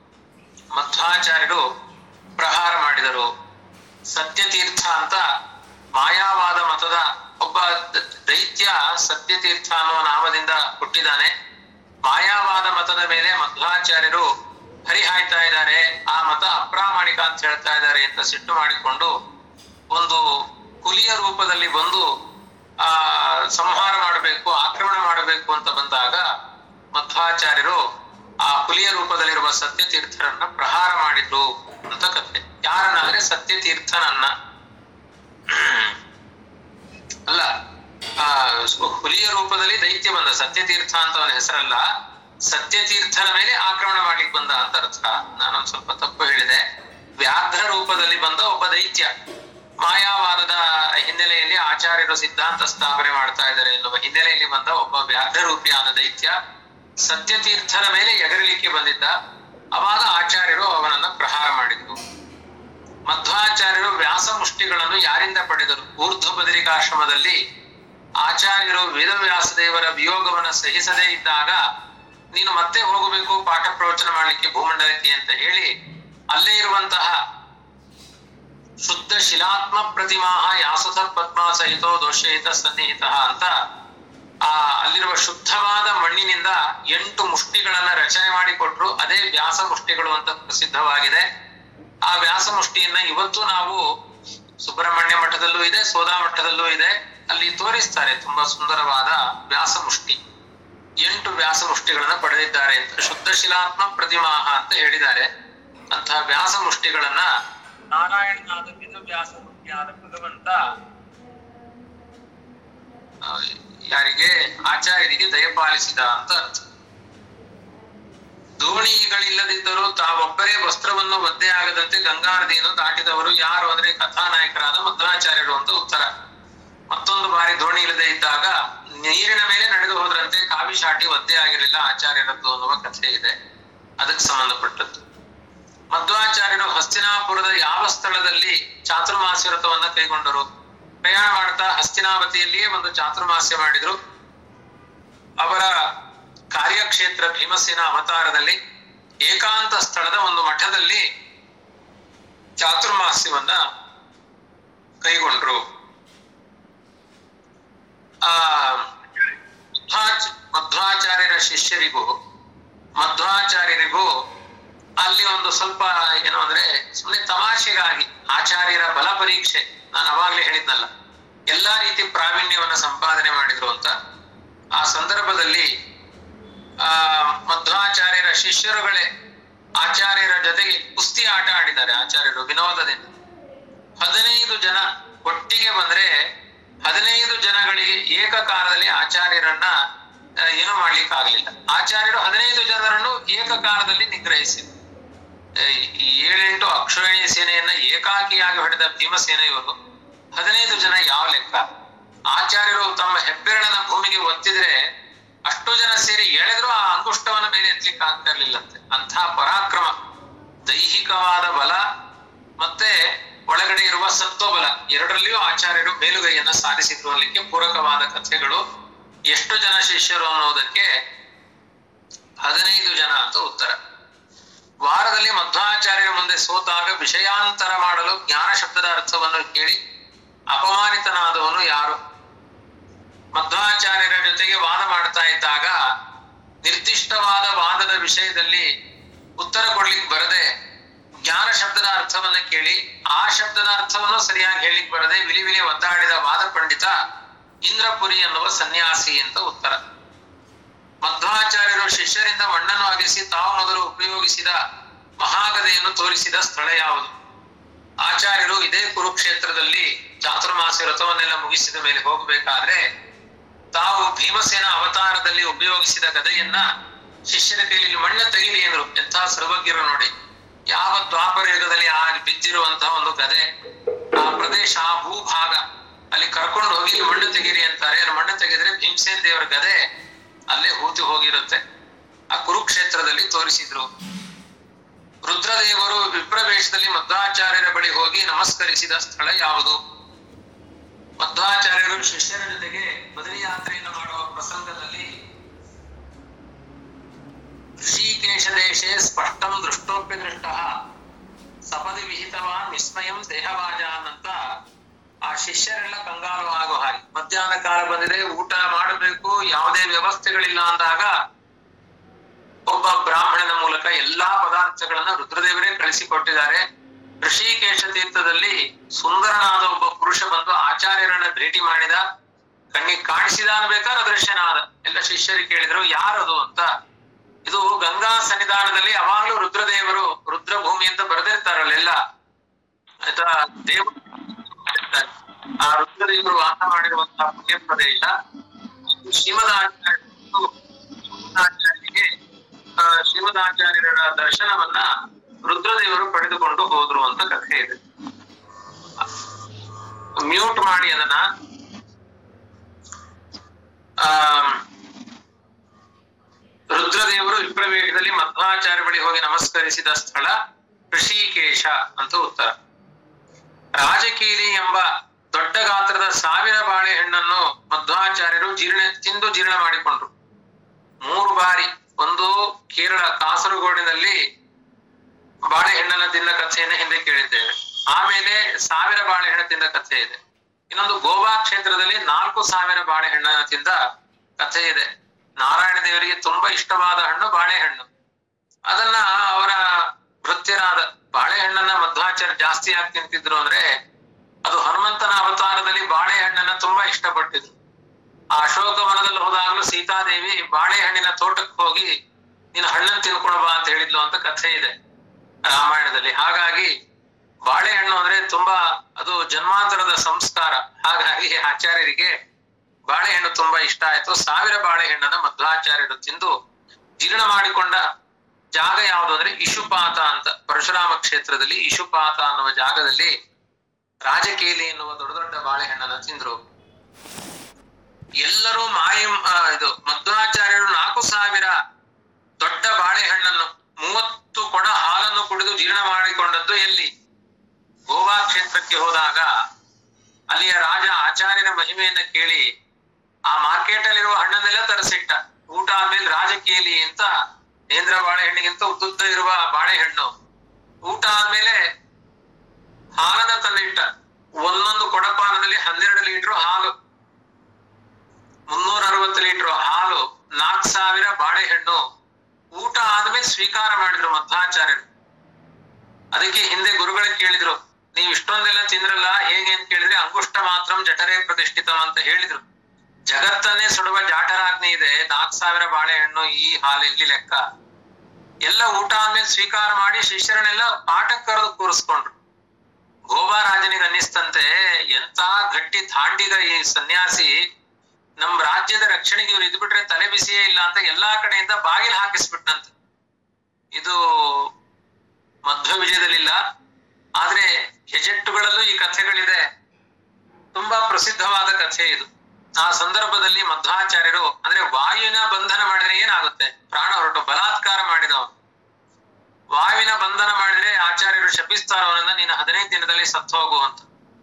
ಮಧ್ವಾಚಾರ್ಯರು ಪ್ರಹಾರ ಮಾಡಿದರು ಸತ್ಯತೀರ್ಥ ಅಂತ ಮಾಯಾವಾದ ಮತದ ಒಬ್ಬ ದ- ದೈತ್ಯ ಸತ್ಯತೀರ್ಥ ಅನ್ನುವ ನಾಮದಿಂದ ಹುಟ್ಟಿದಾನೆ ಮಾಯಾವಾದ ಮತದ ಮೇಲೆ ಮಧ್ವಾಚಾರ್ಯರು ಹರಿಹಾಯ್ತಾ ಇದ್ದಾರೆ ಆ ಮತ ಅಪ್ರಾಮಾಣಿಕ ಅಂತ ಹೇಳ್ತಾ ಇದ್ದಾರೆ ಅಂತ ಸಿಟ್ಟು ಮಾಡಿಕೊಂಡು ಒಂದು ಹುಲಿಯ ರೂಪದಲ್ಲಿ ಬಂದು ಆ ಸಂಹಾರ ಮಾಡಬೇಕು ಆಕ್ರಮಣ ಮಾಡಬೇಕು ಅಂತ ಬಂದಾಗ ಮಧ್ವಾಚಾರ್ಯರು ಆ ಹುಲಿಯ ರೂಪದಲ್ಲಿರುವ ಸತ್ಯತೀರ್ಥರನ್ನ ಪ್ರಹಾರ ಮಾಡಿದ್ರು ಅಂತ ಕಥೆ ಯಾರನ್ನ ಅಂದ್ರೆ ಸತ್ಯತೀರ್ಥನನ್ನ ಅಲ್ಲ ಆ ಹುಲಿಯ ರೂಪದಲ್ಲಿ ದೈತ್ಯ ಬಂದ ಸತ್ಯತೀರ್ಥ ಅಂತ ಅವನ ಹೆಸರಲ್ಲ ಸತ್ಯತೀರ್ಥನ ಮೇಲೆ ಆಕ್ರಮಣ ಮಾಡ್ಲಿಕ್ಕೆ ಬಂದ ಅಂತ ಅರ್ಥ ನಾನೊಂದ್ ಸ್ವಲ್ಪ ತಪ್ಪು ಹೇಳಿದೆ ವ್ಯಾಘ್ರ ರೂಪದಲ್ಲಿ ಬಂದ ಒಬ್ಬ ದೈತ್ಯ ಮಾಯಾವಾದದ ಹಿನ್ನೆಲೆಯಲ್ಲಿ ಆಚಾರ್ಯರು ಸಿದ್ಧಾಂತ ಸ್ಥಾಪನೆ ಮಾಡ್ತಾ ಇದ್ದಾರೆ ಎನ್ನುವ ಹಿನ್ನೆಲೆಯಲ್ಲಿ ಬಂದ ಒಬ್ಬ ವ್ಯಾಘ್ರ ರೂಪಿಯಾದ ದೈತ್ಯ ಸತ್ಯತೀರ್ಥನ ಮೇಲೆ ಎಗರಲಿಕ್ಕೆ ಬಂದಿದ್ದ ಅವಾಗ ಆಚಾರ್ಯರು ಅವನನ್ನ ಪ್ರಹಾರ ಮಾಡಿದ್ರು ಮಧ್ವಾಚಾರ್ಯರು ವ್ಯಾಸ ಮುಷ್ಟಿಗಳನ್ನು ಯಾರಿಂದ ಪಡೆದರು ಊರ್ಧ್ವ ಬದರಿಕಾಶ್ರಮದಲ್ಲಿ ಆಚಾರ್ಯರು ವೇದವ್ಯಾಸ ದೇವರ ವಿಯೋಗವನ್ನ ಸಹಿಸದೇ ಇದ್ದಾಗ ನೀನು ಮತ್ತೆ ಹೋಗಬೇಕು ಪಾಠ ಪ್ರವಚನ ಮಾಡ್ಲಿಕ್ಕೆ ಭೂಮಂಡಲಕ್ಕೆ ಅಂತ ಹೇಳಿ ಅಲ್ಲೇ ಇರುವಂತಹ ಶುದ್ಧ ಶಿಲಾತ್ಮ ಪ್ರತಿಮಾಹ ಯಾಸಥ ಪದ್ಮ ಸಹಿತೋ ದೋಷಹಿತ ಸನ್ನಿಹಿತ ಅಂತ ಆ ಅಲ್ಲಿರುವ ಶುದ್ಧವಾದ ಮಣ್ಣಿನಿಂದ ಎಂಟು ಮುಷ್ಟಿಗಳನ್ನ ರಚನೆ ಮಾಡಿಕೊಟ್ರು ಅದೇ ವ್ಯಾಸ ಮುಷ್ಟಿಗಳು ಅಂತ ಪ್ರಸಿದ್ಧವಾಗಿದೆ ಆ ವ್ಯಾಸ ಮುಷ್ಟಿಯನ್ನ ಇವತ್ತು ನಾವು ಸುಬ್ರಹ್ಮಣ್ಯ ಮಠದಲ್ಲೂ ಇದೆ ಸೋದಾ ಮಠದಲ್ಲೂ ಇದೆ ಅಲ್ಲಿ ತೋರಿಸ್ತಾರೆ ತುಂಬಾ ಸುಂದರವಾದ ವ್ಯಾಸ ಮುಷ್ಟಿ ಎಂಟು ವ್ಯಾಸ ಮುಷ್ಟಿಗಳನ್ನ ಪಡೆದಿದ್ದಾರೆ ಅಂತ ಶುದ್ಧ ಶಿಲಾತ್ಮ ಪ್ರತಿಮಾಹ ಅಂತ ಹೇಳಿದ್ದಾರೆ ಅಂತಹ ವ್ಯಾಸ ಮುಷ್ಟಿಗಳನ್ನ ನಾರಾಯಣನಾದ ವ್ಯಾಸ ಮುಷ್ಟಿಯಾದ ಭಗವಂತ ಆ, ಯಾರಿಗೆ ಆಚಾರ್ಯರಿಗೆ ದಯಪಾಲಿಸಿದ ಅಂತ ಅರ್ಥ ದೋಣಿಗಳಿಲ್ಲದಿದ್ದರೂ ತಾವೊಬ್ಬರೇ ವಸ್ತ್ರವನ್ನು ಒದ್ದೆ ಆಗದಂತೆ ಗಂಗಾ ನದಿಯನ್ನು ದಾಟಿದವರು ಯಾರು ಅಂದ್ರೆ ಕಥಾನಾಯಕರಾದ ಮಧ್ವಾಚಾರ್ಯರು ಅಂತ ಉತ್ತರ ಮತ್ತೊಂದು ಬಾರಿ ದೋಣಿ ಇಲ್ಲದೆ ಇದ್ದಾಗ ನೀರಿನ ಮೇಲೆ ನಡೆದು ಹೋದ್ರಂತೆ ಕಾವಿ ಶಾಟಿ ಒದ್ದೆ ಆಗಿರಲಿಲ್ಲ ಆಚಾರ್ಯರದ್ದು ಅನ್ನುವ ಕಥೆ ಇದೆ ಅದಕ್ಕೆ ಸಂಬಂಧಪಟ್ಟದ್ದು ಮಧ್ವಾಚಾರ್ಯರು ಹಸ್ತಿನಾಪುರದ ಯಾವ ಸ್ಥಳದಲ್ಲಿ ಚಾತುರ್ಮಾಸ್ಯ ವ್ರತವನ್ನ ಕೈಗೊಂಡರು ಪ್ರಯಾಣ ಮಾಡ್ತಾ ಹಸ್ತಿನಾವತಿಯಲ್ಲಿಯೇ ಒಂದು ಚಾತುರ್ಮಾಸ್ಯ ಮಾಡಿದ್ರು ಅವರ ಕಾರ್ಯಕ್ಷೇತ್ರ ಭೀಮಸೇನ ಅವತಾರದಲ್ಲಿ ಏಕಾಂತ ಸ್ಥಳದ ಒಂದು ಮಠದಲ್ಲಿ ಚಾತುರ್ಮಾಸ್ಯವನ್ನ ಕೈಗೊಂಡ್ರು ಆ ಮಧ್ವಾಚ- ಮಧ್ವಾಚಾರ್ಯರ ಶಿಷ್ಯರಿಗೂ ಮಧ್ವಾಚಾರ್ಯರಿಗೂ ಅಲ್ಲಿ ಒಂದು ಸ್ವಲ್ಪ ಏನು ಅಂದ್ರೆ ಸುಮ್ಮನೆ ತಮಾಷೆಗಾಗಿ ಆಚಾರ್ಯರ ಬಲ ಪರೀಕ್ಷೆ ನಾನು ಅವಾಗ್ಲೇ ಹೇಳಿದ್ನಲ್ಲ ಎಲ್ಲಾ ರೀತಿ ಪ್ರಾವೀಣ್ಯವನ್ನ ಸಂಪಾದನೆ ಮಾಡಿದ್ರು ಅಂತ ಆ ಸಂದರ್ಭದಲ್ಲಿ ಆ ಮಧ್ವಾಚಾರ್ಯರ ಶಿಷ್ಯರುಗಳೇ ಆಚಾರ್ಯರ ಜೊತೆಗೆ ಕುಸ್ತಿ ಆಟ ಆಡಿದ್ದಾರೆ ಆಚಾರ್ಯರು ವಿನೋದದಿಂದ ಹದಿನೈದು ಜನ ಒಟ್ಟಿಗೆ ಬಂದ್ರೆ ಹದಿನೈದು ಜನಗಳಿಗೆ ಏಕಕಾಲದಲ್ಲಿ ಆಚಾರ್ಯರನ್ನ ಆ, ಏನು ಮಾಡ್ಲಿಕ್ಕೆ ಆಗ್ಲಿಲ್ಲ ಆಚಾರ್ಯರು ಹದಿನೈದು ಜನರನ್ನು ಏಕಕಾಲದಲ್ಲಿ ನಿಗ್ರಹಿಸಿದ್ರು ಆ, ಈ ಏಳೆಂಟು ಅಕ್ಷೋಹಿಣಿ ಸೇನೆಯನ್ನ ಏಕಾಕಿಯಾಗಿ ಹೊಡೆದ ಭೀಮಸೇನೆಯವರು ಹದಿನೈದು ಜನ ಯಾವ ಲೆಕ್ಕ ಆಚಾರ್ಯರು ತಮ್ಮ ಹೆಬ್ಬೆರಳನ ಭೂಮಿಗೆ ಒತ್ತಿದ್ರೆ ಅಷ್ಟು ಜನ ಸೇರಿ ಎಳೆದ್ರು ಆ ಅಂಗುಷ್ಟವನ್ನ ಮೇಲೆ ಎತ್ತಲಿಕ್ಕೆ ಆಗ್ತಾ ಇರ್ಲಿಲ್ಲಂತೆ ಅಂಥ ಪರಾಕ್ರಮ ದೈಹಿಕವಾದ ಬಲ ಮತ್ತೆ ಒಳಗಡೆ ಇರುವ ಸತ್ವಬಲ ಎರಡರಲ್ಲಿಯೂ ಆಚಾರ್ಯರು ಮೇಲುಗೈಯನ್ನ ಸಾಧಿಸಿದ್ರು ಅನ್ನಲಿಕ್ಕೆ ಪೂರಕವಾದ ಕಥೆಗಳು ಎಷ್ಟು ಜನ ಶಿಷ್ಯರು ಅನ್ನೋದಕ್ಕೆ ಹದಿನೈದು ಜನ ಅಂತ ಉತ್ತರ ವಾರದಲ್ಲಿ ಮಧ್ವಾಚಾರ್ಯರ ಮುಂದೆ ಸೋತಾಗ ವಿಷಯಾಂತರ ಮಾಡಲು ಜ್ಞಾನ ಶಬ್ದದ ಅರ್ಥವನ್ನು ಕೇಳಿ ಅಪಮಾನಿತನಾದವನು ಯಾರು ಮಧ್ವಾಚಾರ್ಯರ ಜೊತೆಗೆ ವಾದ ಮಾಡ್ತಾ ಇದ್ದಾಗ ನಿರ್ದಿಷ್ಟವಾದ ವಾದದ ವಿಷಯದಲ್ಲಿ ಉತ್ತರ ಕೊಡ್ಲಿಕ್ಕೆ ಬರದೆ ಜ್ಞಾನ ಶಬ್ದದ ಅರ್ಥವನ್ನ ಕೇಳಿ ಆ ಶಬ್ದದ ಅರ್ಥವನ್ನು ಸರಿಯಾಗಿ ಹೇಳಿಕ್ ಬರದೆ ವಿಲಿ ವಿಲಿ ಒದ್ದಾಡಿದ ವಾದ ಪಂಡಿತ ಇಂದ್ರಪುರಿ ಎನ್ನುವ ಸನ್ಯಾಸಿ ಅಂತ ಉತ್ತರ ಮಧ್ವಾಚಾರ್ಯರು ಶಿಷ್ಯರಿಂದ ಮಣ್ಣನ್ನು ಅಗೆಸಿ ತಾವು ಮೊದಲು ಉಪಯೋಗಿಸಿದ ಮಹಾಗದೆಯನ್ನು ತೋರಿಸಿದ ಸ್ಥಳ ಯಾವುದು ಆಚಾರ್ಯರು ಇದೇ ಕುರುಕ್ಷೇತ್ರದಲ್ಲಿ ಚಾತುರ್ಮಾಸ ವ್ರತವನ್ನೆಲ್ಲ ಮುಗಿಸಿದ ಮೇಲೆ ಹೋಗಬೇಕಾದ್ರೆ ತಾವು ಭೀಮಸೇನ ಅವತಾರದಲ್ಲಿ ಉಪಯೋಗಿಸಿದ ಗದೆಯನ್ನ ಶಿಷ್ಯರ ಕೈಯಲ್ಲಿ ಮಣ್ಣ ತೆಗಿಲಿ ಎಂದ್ರು ಎಂಥ ಸರ್ವಜ್ಞರು ನೋಡಿ ಯಾವ ದ್ವಾಪರ ಯುಗದಲ್ಲಿ ಆ ಬಿದ್ದಿರುವಂತಹ ಒಂದು ಗದೆ ಆ ಪ್ರದೇಶ ಆ ಭೂಭಾಗ ಅಲ್ಲಿ ಕರ್ಕೊಂಡು ಹೋಗಿ ಇಲ್ಲಿ ಮಣ್ಣು ತೆಗೀರಿ ಅಂತಾರೆ ಅಲ್ಲಿ ಮಣ್ಣು ತೆಗೆದ್ರೆ ಭೀಮಸೇನ್ ದೇವರ ಗದೆ ಅಲ್ಲೇ ಹೂತು ಹೋಗಿರುತ್ತೆ ಆ ಕುರುಕ್ಷೇತ್ರದಲ್ಲಿ ತೋರಿಸಿದ್ರು ರುದ್ರದೇವರು ವಿಪ್ರವೇಶದಲ್ಲಿ ಮಧ್ವಾಚಾರ್ಯರ ಬಳಿ ಹೋಗಿ ನಮಸ್ಕರಿಸಿದ ಸ್ಥಳ ಯಾವುದು ಮಧ್ವಾಚಾರ್ಯರು ಶಿಷ್ಯರ ಜೊತೆಗೆ ಬದರಿ ಯಾತ್ರೆಯನ್ನು ಮಾಡುವ ಪ್ರಸಂಗದಲ್ಲಿ ಋಷಿಕೇಶ ದೇಶೇ ಸ್ಪಷ್ಟಂ ದೃಷ್ಟೋಪ್ಯ ದೃಷ್ಟ ಸಪದಿ ವಿಹಿತವಾನ್ ವಿಸ್ಮಯಂ ದೇಹವಾಜಾನ್ ಅಂತ ಆ ಶಿಷ್ಯರೆಲ್ಲ ಕಂಗಾಲು ಆಗೋ ಹಾಗೆ ಮಧ್ಯಾಹ್ನ ಕಾಲ ಬಂದಿದೆ ಊಟ ಮಾಡಬೇಕು ಯಾವುದೇ ವ್ಯವಸ್ಥೆಗಳಿಲ್ಲ ಅಂದಾಗ ಒಬ್ಬ ಬ್ರಾಹ್ಮಣನ ಮೂಲಕ ಎಲ್ಲಾ ಪದಾರ್ಥಗಳನ್ನ ರುದ್ರದೇವರೇ ಕಳಿಸಿಕೊಟ್ಟಿದ್ದಾರೆ ಋಷಿಕೇಶ ತೀರ್ಥದಲ್ಲಿ ಸುಂದರನಾದ ಒಬ್ಬ ಪುರುಷ ಬಂದು ಆಚಾರ್ಯರನ್ನ ಭೇಟಿ ಮಾಡಿದ ಕಣ್ಣಿಗೆ ಕಾಣಿಸಿದ ಅನ್ಬೇಕಾದ್ರೆ ಅದೃಶ್ಯನಾದ ಎಲ್ಲ ಶಿಷ್ಯರಿಗೆ ಕೇಳಿದ್ರು ಯಾರದು ಅಂತ ಇದು ಗಂಗಾ ಸನ್ನಿಧಾನದಲ್ಲಿ ಅವಾಗ್ಲೂ ರುದ್ರದೇವರು ರುದ್ರಭೂಮಿ ಅಂತ ಬರೆದಿರ್ತಾರಲ್ಲೆಲ್ಲ ಆಯ್ತಾ ದೇವ ಆ ರುದ್ರದೇವರು ವಾಸ ಮಾಡಿರುವಂತಹ ಪುಣ್ಯ ಪ್ರದೇಶ ಶ್ರೀಮದಾಚಾರ್ಯರು ಶ್ರೀಮದಾಚಾರ್ಯರಿಗೆ ಆ, ಶ್ರೀಮದಾಚಾರ್ಯರ ದರ್ಶನವನ್ನ ರುದ್ರದೇವರು ಪಡೆದುಕೊಂಡು ಹೋದ್ರು ಅಂತ ಕಥೆ ಇದೆ ಮ್ಯೂಟ್ ಮಾಡಿ ಅದನ್ನ ಆ ರುದ್ರದೇವರು ವಿಪ್ರವೇಶದಲ್ಲಿ ಮಧ್ವಾಚಾರ್ಯ ಬಳಿ ಹೋಗಿ ನಮಸ್ಕರಿಸಿದ ಸ್ಥಳ ಋಷಿಕೇಶ ಅಂತ ಉತ್ತರ ರಾಜಕೀಲಿ ಎಂಬ ದೊಡ್ಡ ಗಾತ್ರದ ಸಾವಿರ ಬಾಳೆಹಣ್ಣನ್ನು ಮಧ್ವಾಚಾರ್ಯರು ಜೀರ್ಣ ತಿಂದು ಜೀರ್ಣ ಮಾಡಿಕೊಂಡ್ರು ಮೂರು ಬಾರಿ ಒಂದು ಕೇರಳ ಕಾಸರಗೋಡಿನಲ್ಲಿ ಬಾಳೆಹಣ್ಣನ್ನ ತಿಂದ ಕಥೆಯನ್ನ ಹಿಂದೆ ಕೇಳಿದ್ದೇವೆ ಆಮೇಲೆ ಸಾವಿರ ಬಾಳೆಹಣ್ಣು ತಿಂದ ಕಥೆ ಇದೆ ಇನ್ನೊಂದು ಗೋವಾ ಕ್ಷೇತ್ರದಲ್ಲಿ ನಾಲ್ಕು ಸಾವಿರ ಬಾಳೆಹಣ್ಣನ್ನ ತಿಂದ ಕಥೆ ಇದೆ ನಾರಾಯಣ ದೇವರಿಗೆ ತುಂಬಾ ಇಷ್ಟವಾದ ಹಣ್ಣು ಬಾಳೆಹಣ್ಣು ಅದನ್ನ ಅವರ ಭೃತ್ಯರಾದ ಬಾಳೆಹಣ್ಣನ್ನ ಮಧ್ವಾಚಾರ್ಯ ಜಾಸ್ತಿ ಆಗಿ ತಿಂತಿದ್ರು ಅಂದ್ರೆ ಅದು ಹನುಮಂತನ ಅವತಾರದಲ್ಲಿ ಬಾಳೆಹಣ್ಣನ್ನ ತುಂಬಾ ಇಷ್ಟಪಟ್ಟಿದ್ರು ಆ ಅಶೋಕವನದಲ್ಲಿ ಹೋದಾಗ್ಲೂ ಸೀತಾದೇವಿ ಬಾಳೆಹಣ್ಣಿನ ತೋಟಕ್ಕೆ ಹೋಗಿ ನೀನು ಹಣ್ಣನ್ನು ತಿನ್ಕೊಂಡು ಬಾ ಅಂತ ಹೇಳಿದ್ಲು ಅಂತ ಕಥೆ ಇದೆ ರಾಮಾಯಣದಲ್ಲಿ ಹಾಗಾಗಿ ಬಾಳೆಹಣ್ಣು ಅಂದ್ರೆ ತುಂಬಾ ಅದು ಜನ್ಮಾಂತರದ ಸಂಸ್ಕಾರ ಹಾಗಾಗಿ ಆಚಾರ್ಯರಿಗೆ ಬಾಳೆಹಣ್ಣು ತುಂಬಾ ಇಷ್ಟ ಆಯ್ತು ಸಾವಿರ ಬಾಳೆಹಣ್ಣನ್ನ ಮಧ್ವಾಚಾರ್ಯರು ತಿಂದು ಜೀರ್ಣ ಮಾಡಿಕೊಂಡ ಜಾಗ ಯಾವುದು ಅಂದ್ರೆ ಇಶುಪಾತ ಅಂತ ಪರಶುರಾಮ ಕ್ಷೇತ್ರದಲ್ಲಿ ಇಶುಪಾತ ಅನ್ನುವ ಜಾಗದಲ್ಲಿ ರಾಜಕೇಲಿ ಎನ್ನುವ ದೊಡ್ಡ ದೊಡ್ಡ ಬಾಳೆಹಣ್ಣನ್ನ ತಿಂದ್ರು ಎಲ್ಲರೂ ಮಾಯಂ ಆ, ಇದು ಮಧ್ವಾಚಾರ್ಯರು ನಾಲ್ಕು ಸಾವಿರ ದೊಡ್ಡ ಬಾಳೆಹಣ್ಣನ್ನು ಮೂವತ್ತು ಕೊಡ ಹಾಲನ್ನು ಕುಡಿದು ಜೀರ್ಣ ಮಾಡಿಕೊಂಡದ್ದು ಎಲ್ಲಿ ಗೋವಾ ಕ್ಷೇತ್ರಕ್ಕೆ ಹೋದಾಗ ಅಲ್ಲಿಯ ರಾಜ ಆಚಾರ್ಯರ ಮಹಿಮೆಯನ್ನ ಕೇಳಿ ಆ ಮಾರ್ಕೆಟ್ ಅಲ್ಲಿರುವ ಹಣ್ಣನ್ನೆಲ್ಲ ತರಿಸಿಟ್ಟ ಊಟ ಆದ್ಮೇಲೆ ರಾಜಕೀಯಲಿ ಅಂತ ನೇಂದ್ರ ಬಾಳೆಹಣ್ಣಿಗಿಂತ ಉದ್ದುದ್ದ ಇರುವ ಬಾಳೆಹಣ್ಣು ಊಟ ಆದ್ಮೇಲೆ ಹಾಲನ್ನ ತಂದಿಟ್ಟ ಒಂದೊಂದು ಕೊಡಪಾನದಲ್ಲಿ ಹನ್ನೆರಡು ಲೀಟರ್ ಹಾಲು ಮುನ್ನೂರ ಅರವತ್ತು ಲೀಟರ್ ಹಾಲು ನಾಲ್ಕು ಸಾವಿರ ಬಾಳೆಹಣ್ಣು ಊಟ ಆದ್ಮೇಲೆ ಸ್ವೀಕಾರ ಮಾಡಿದ್ರು ಮಧ್ವಾಚಾರ್ಯರು ಅದಕ್ಕೆ ಹಿಂದೆ ಗುರುಗಳಿಗೆ ಕೇಳಿದ್ರು ನೀವು ಇಷ್ಟೊಂದೆಲ್ಲ ತಿಂದ್ರಲ್ಲ ಹೇಗೆ ಅಂತ ಕೇಳಿದ್ರೆ ಅಂಗುಷ್ಟ ಮಾತ್ರಂ ಜಠರೇ ಪ್ರತಿಷ್ಠಿತಂ ಅಂತ ಹೇಳಿದ್ರು ಜಗತ್ತನ್ನೇ ಸುಡುವ ಜಾಠರಾಗ್ನಿ ಇದೆ ನಾಲ್ಕು ಸಾವಿರ ಬಾಳೆಹಣ್ಣು ಈ ಹಾಲು ಎಲ್ಲಿ ಲೆಕ್ಕ ಎಲ್ಲ ಊಟ ಆದ್ಮೇಲೆ ಸ್ವೀಕಾರ ಮಾಡಿ ಶಿಷ್ಯರನ್ನೆಲ್ಲ ಪಾಠಕ್ಕೆ ಕರೆದು ಕೂರಿಸ್ಕೊಂಡ್ರು ಗೋವಾರಾಜನಿಗೆ ಅನ್ನಿಸ್ತಂತೆ ಎಂತ ಗಟ್ಟಿ ತಾಂಡಿಗ ಈ ಸನ್ಯಾಸಿ ನಮ್ ರಾಜ್ಯದ ರಕ್ಷಣೆಗೆ ಇವ್ರು ಇದ್ಬಿಟ್ರೆ ತಲೆ ಬಿಸಿಯೇ ಇಲ್ಲ ಅಂತ ಎಲ್ಲಾ ಕಡೆಯಿಂದ ಬಾಗಿಲು ಹಾಕಿಸ್ಬಿಟ್ನಂತೆ ಇದು ಮಧ್ವ ವಿಜಯದಲ್ಲಿಲ್ಲ ಆದ್ರೆ ಹೆಜೆಟ್ಟುಗಳಲ್ಲೂ ಈ ಕಥೆಗಳಿದೆ ತುಂಬಾ ಪ್ರಸಿದ್ಧವಾದ ಕಥೆ ಇದು ಆ ಸಂದರ್ಭದಲ್ಲಿ ಮಧ್ವಾಚಾರ್ಯರು ಅಂದ್ರೆ ವಾಯುವಿನ ಬಂಧನ ಮಾಡಿದ್ರೆ ಏನಾಗುತ್ತೆ ಪ್ರಾಣ ಹೊರಟು ಬಲಾತ್ಕಾರ ಮಾಡಿದವ ವಾಯುವಿನ ಬಂಧನ ಮಾಡಿದ್ರೆ ಆಚಾರ್ಯರು ಶಪಿಸ್ತಾರ ಅವನನ್ನ ನೀನು ಹದಿನೈದು ದಿನದಲ್ಲಿ ಸತ್ತು ಹೋಗು ಅಂತ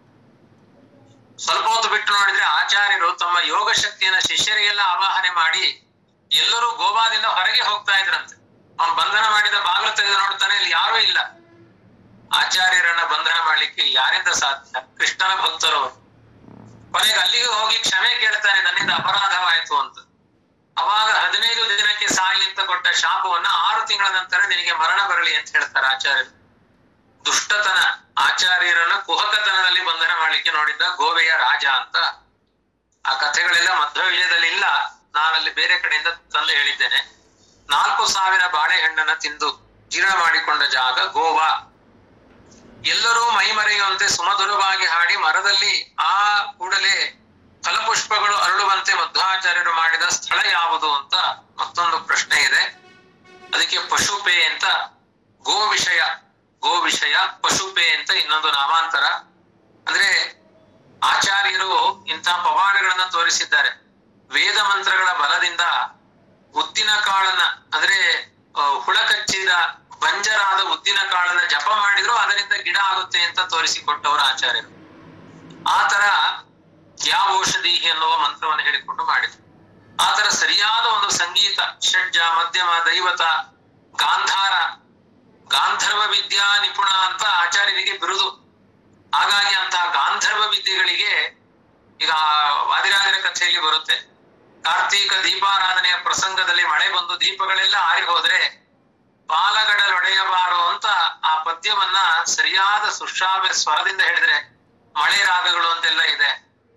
ಸ್ವಲ್ಪ ಹೊತ್ತು ಬಿಟ್ಟು ನೋಡಿದ್ರೆ ಆಚಾರ್ಯರು ತಮ್ಮ ಯೋಗ ಶಕ್ತಿಯನ್ನ ಶಿಷ್ಯರಿಗೆಲ್ಲ ಆವಾಹನೆ ಮಾಡಿ ಎಲ್ಲರೂ ಗೋವಾದಿಂದ ಹೊರಗೆ ಹೋಗ್ತಾ ಇದ್ರಂತೆ ಅವನು ಬಂಧನ ಮಾಡಿದ ಬಾಗಿಲು ತೆಗೆದು ನೋಡ್ತಾನೆ ಇಲ್ಲಿ ಯಾರೂ ಇಲ್ಲ ಆಚಾರ್ಯರನ್ನ ಬಂಧನ ಮಾಡ್ಲಿಕ್ಕೆ ಯಾರಿಂದ ಸಾಧ್ಯ ಕೃಷ್ಣನ ಭಕ್ತರು ಅವರು. ಕೊನೆಗೆ ಅಲ್ಲಿಗೆ ಹೋಗಿ ಕ್ಷಮೆ ಕೇಳ್ತಾನೆ ನನ್ನಿಂದ ಅಪರಾಧವಾಯ್ತು ಅಂತ ಅವಾಗ ಹದಿನೈದು ದಿನಕ್ಕೆ ಸಾಯಿ ಅಂತ ಕೊಟ್ಟ ಶಾಪವನ್ನ ಆರು ತಿಂಗಳ ನಂತರ ನಿನಗೆ ಮರಣ ಬರಲಿ ಅಂತ ಹೇಳ್ತಾರೆ ಆಚಾರ್ಯರು ದುಷ್ಟತನ ಆಚಾರ್ಯರನ್ನ ಕುಹಕತನದಲ್ಲಿ ಬಂಧನ ಮಾಡ್ಲಿಕ್ಕೆ ನೋಡಿದ್ದ ಗೋವೆಯ ರಾಜ ಅಂತ ಆ ಕಥೆಗಳೆಲ್ಲ ಮಧ್ವ ವಿಜಯದಲ್ಲಿ ಇಲ್ಲ ನಾನಲ್ಲಿ ಬೇರೆ ಕಡೆಯಿಂದ ತಂದು ಹೇಳಿದ್ದೇನೆ ನಾಲ್ಕು ಸಾವಿರ ಬಾಳೆಹಣ್ಣನ್ನ ತಿಂದು ಜೀರ್ಣ ಮಾಡಿಕೊಂಡ ಜಾಗ ಗೋವಾ ಎಲ್ಲರೂ ಮೈಮರೆಯುವಂತೆ ಸುಮಧುರವಾಗಿ ಹಾಡಿ ಮರದಲ್ಲಿ ಆ ಕೂಡಲೇ ಫಲಪುಷ್ಪಗಳು ಅರಳುವಂತೆ ಮಧ್ವಾಚಾರ್ಯರು ಮಾಡಿದ ಸ್ಥಳ ಯಾವುದು ಅಂತ ಮತ್ತೊಂದು ಪ್ರಶ್ನೆ ಇದೆ ಅದಕ್ಕೆ ಪಶುಪೆ ಅಂತ ಗೋ ವಿಷಯ ಗೋ ವಿಷಯ ಪಶುಪೆ ಅಂತ ಇನ್ನೊಂದು ನಾಮಾಂತರ ಅಂದ್ರೆ ಆಚಾರ್ಯರು ಇಂಥ ಪವಾಡಗಳನ್ನ ತೋರಿಸಿದ್ದಾರೆ ವೇದ ಮಂತ್ರಗಳ ಬಲದಿಂದ ಉದ್ದಿನ ಕಾಳನ್ನ ಅಂದ್ರೆ ಆ, ಹುಳ ಕಚ್ಚಿದ ಬಂಜರಾದ ಉದ್ದಿನ ಕಾಳನ್ನ ಜಪ ಮಾಡಿದ್ರು ಅದರಿಂದ ಗಿಡ ಆಗುತ್ತೆ ಅಂತ ತೋರಿಸಿಕೊಟ್ಟವರು ಆಚಾರ್ಯರು ಆ ತರ ಯಾವ ಔಷಧಿ ಎನ್ನುವ ಮಂತ್ರವನ್ನು ಹೇಳಿಕೊಂಡು ಮಾಡಿದ್ರು ಆ ತರ ಸರಿಯಾದ ಒಂದು ಸಂಗೀತ ಷಡ್ಜ ಮಧ್ಯಮ ದೈವತ ಗಾಂಧಾರ ಗಾಂಧರ್ವ ವಿದ್ಯಾ ನಿಪುಣ ಅಂತ ಆಚಾರ್ಯರಿಗೆ ಬಿರುದು ಹಾಗಾಗಿ ಅಂತಹ ಗಾಂಧರ್ವ ವಿದ್ಯೆಗಳಿಗೆ ಈಗ ವಾದಿರಾಜರ ಕಥೆಯಲ್ಲಿ ಬರುತ್ತೆ ಕಾರ್ತೀಕ ದೀಪಾರಾಧನೆಯ ಪ್ರಸಂಗದಲ್ಲಿ ಮಳೆ ಬಂದು ದೀಪಗಳೆಲ್ಲ ಆರಿ ಹೋದ್ರೆ ಪಾಲಗಡಲೊಡೆಯಬಾರು ಅಂತ ಆ ಪದ್ಯವನ್ನ ಸರಿಯಾದ ಸುಶ್ರಾವ್ಯ ಸ್ವರದಿಂದ ಹೇಳಿದ್ರೆ ಮಳೆ ರಾಗಗಳು ಅಂತೆಲ್ಲ ಇದೆ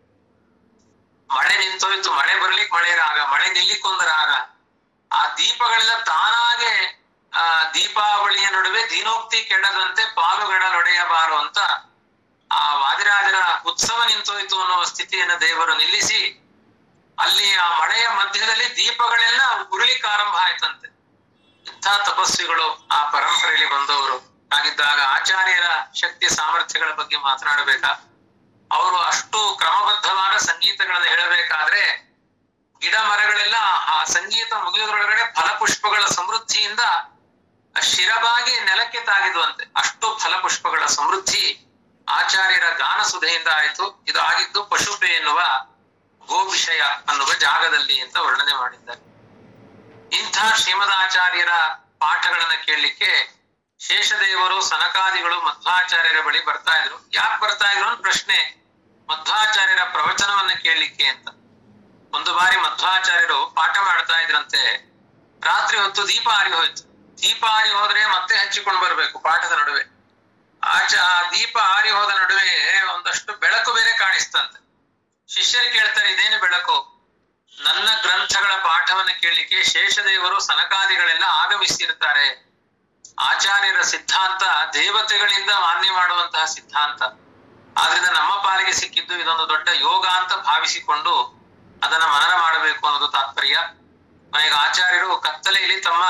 ಮಳೆ ನಿಂತೋಯ್ತು ಮಳೆ ಬರ್ಲಿಕ್ ಮಳೆ ರಾಗ ಮಳೆ ನಿಲ್ಲಿಕ್ಕೊಂದು ರಾಗ ಆ ದೀಪಗಳೆಲ್ಲ ತಾನಾಗೆ ಆ ದೀಪಾವಳಿಯ ನಡುವೆ ದೀನೋಕ್ತಿ ಕೆಡದಂತೆ ಪಾಲುಗಡಲೊಡೆಯಬಾರು ಅಂತ ಆ ವಾದಿರಾಜರ ಉತ್ಸವ ನಿಂತೋಯ್ತು ಅನ್ನುವ ಸ್ಥಿತಿಯನ್ನ ದೇವರು ನಿಲ್ಲಿಸಿ ಅಲ್ಲಿ ಆ ಮಳೆಯ ಮಧ್ಯದಲ್ಲಿ ದೀಪಗಳೆಲ್ಲ ಉರುಳಿಕ್ ಆರಂಭ ಆಯ್ತಂತೆ ಇಂಥ ತಪಸ್ವಿಗಳು ಆ ಪರಂಪರೆಯಲ್ಲಿ ಬಂದವರು ಹಾಗಿದ್ದಾಗ ಆಚಾರ್ಯರ ಶಕ್ತಿ ಸಾಮರ್ಥ್ಯಗಳ ಬಗ್ಗೆ ಮಾತನಾಡಬೇಕಾ ಅವರು ಅಷ್ಟು ಕ್ರಮಬದ್ಧವಾದ ಸಂಗೀತಗಳನ್ನು ಹೇಳಬೇಕಾದ್ರೆ ಗಿಡ ಮರಗಳೆಲ್ಲ ಆ ಸಂಗೀತ ಮುಗಿಯೋದ್ರೊಳಗಡೆ ಫಲಪುಷ್ಪಗಳ ಸಮೃದ್ಧಿಯಿಂದ ಶಿರಬಾಗಿ ನೆಲಕ್ಕೆ ತಾಗಿದ್ವಂತೆ ಅಷ್ಟು ಫಲಪುಷ್ಪಗಳ ಸಮೃದ್ಧಿ ಆಚಾರ್ಯರ ಗಾನ ಸುಧೆಯಿಂದ ಆಯಿತು ಇದು ಆಗಿದ್ದು ಪಶುಪೆ ಎನ್ನುವ ಗೋ ವಿಷಯ ಅನ್ನುವ ಜಾಗದಲ್ಲಿ ಅಂತ ವರ್ಣನೆ ಮಾಡಿದ್ದಾರೆ ಇಂಥ ಶ್ರೀಮದಾಚಾರ್ಯರ ಪಾಠಗಳನ್ನ ಕೇಳಲಿಕ್ಕೆ ಶೇಷದೇವರು ಸನಕಾದಿಗಳು ಮಧ್ವಾಚಾರ್ಯರ ಬಳಿ ಬರ್ತಾ ಇದ್ರು ಯಾಕೆ ಬರ್ತಾ ಇದ್ರು ಅಂತ ಪ್ರಶ್ನೆ ಮಧ್ವಾಚಾರ್ಯರ ಪ್ರವಚನವನ್ನ ಕೇಳಲಿಕ್ಕೆ ಅಂತ ಒಂದು ಬಾರಿ ಮಧ್ವಾಚಾರ್ಯರು ಪಾಠ ಮಾಡ್ತಾ ಇದ್ರಂತೆ ರಾತ್ರಿ ಹೊತ್ತು ದೀಪ ಆರಿ ಹೋಯ್ತು ದೀಪ ಆರಿ ಹೋದ್ರೆ ಮತ್ತೆ ಹಚ್ಚಿಕೊಂಡು ಬರ್ಬೇಕು ಪಾಠದ ನಡುವೆ ಆಚ ಆ ದೀಪ ಆರಿ ಹೋದ ನಡುವೆ ಒಂದಷ್ಟು ಬೆಳಕು ಬೇರೆ ಕಾಣಿಸ್ತಂತೆ ಶಿಷ್ಯರು ಕೇಳ್ತಾರೆ ಇದೇನು ಬೆಳಕು ನನ್ನ ಗ್ರಂಥಗಳ ಪಾಠವನ್ನು ಕೇಳಲಿಕ್ಕೆ ಶೇಷದೇವರು ಸನಕಾದಿಗಳೆಲ್ಲ ಆಗಮಿಸಿರ್ತಾರೆ ಆಚಾರ್ಯರ ಸಿದ್ಧಾಂತ ದೇವತೆಗಳಿಂದ ಮಾನ್ಯ ಮಾಡುವಂತಹ ಸಿದ್ಧಾಂತ ಆದ್ರಿಂದ ನಮ್ಮ ಪಾಲಿಗೆ ಸಿಕ್ಕಿದ್ದು ಇದೊಂದು ದೊಡ್ಡ ಯೋಗ ಅಂತ ಭಾವಿಸಿಕೊಂಡು ಅದನ್ನ ಮನನ ಮಾಡಬೇಕು ಅನ್ನೋದು ತಾತ್ಪರ್ಯ ಕೊನೆಗೆ ಆಚಾರ್ಯರು ಕತ್ತಲೆಯಲ್ಲಿ ತಮ್ಮ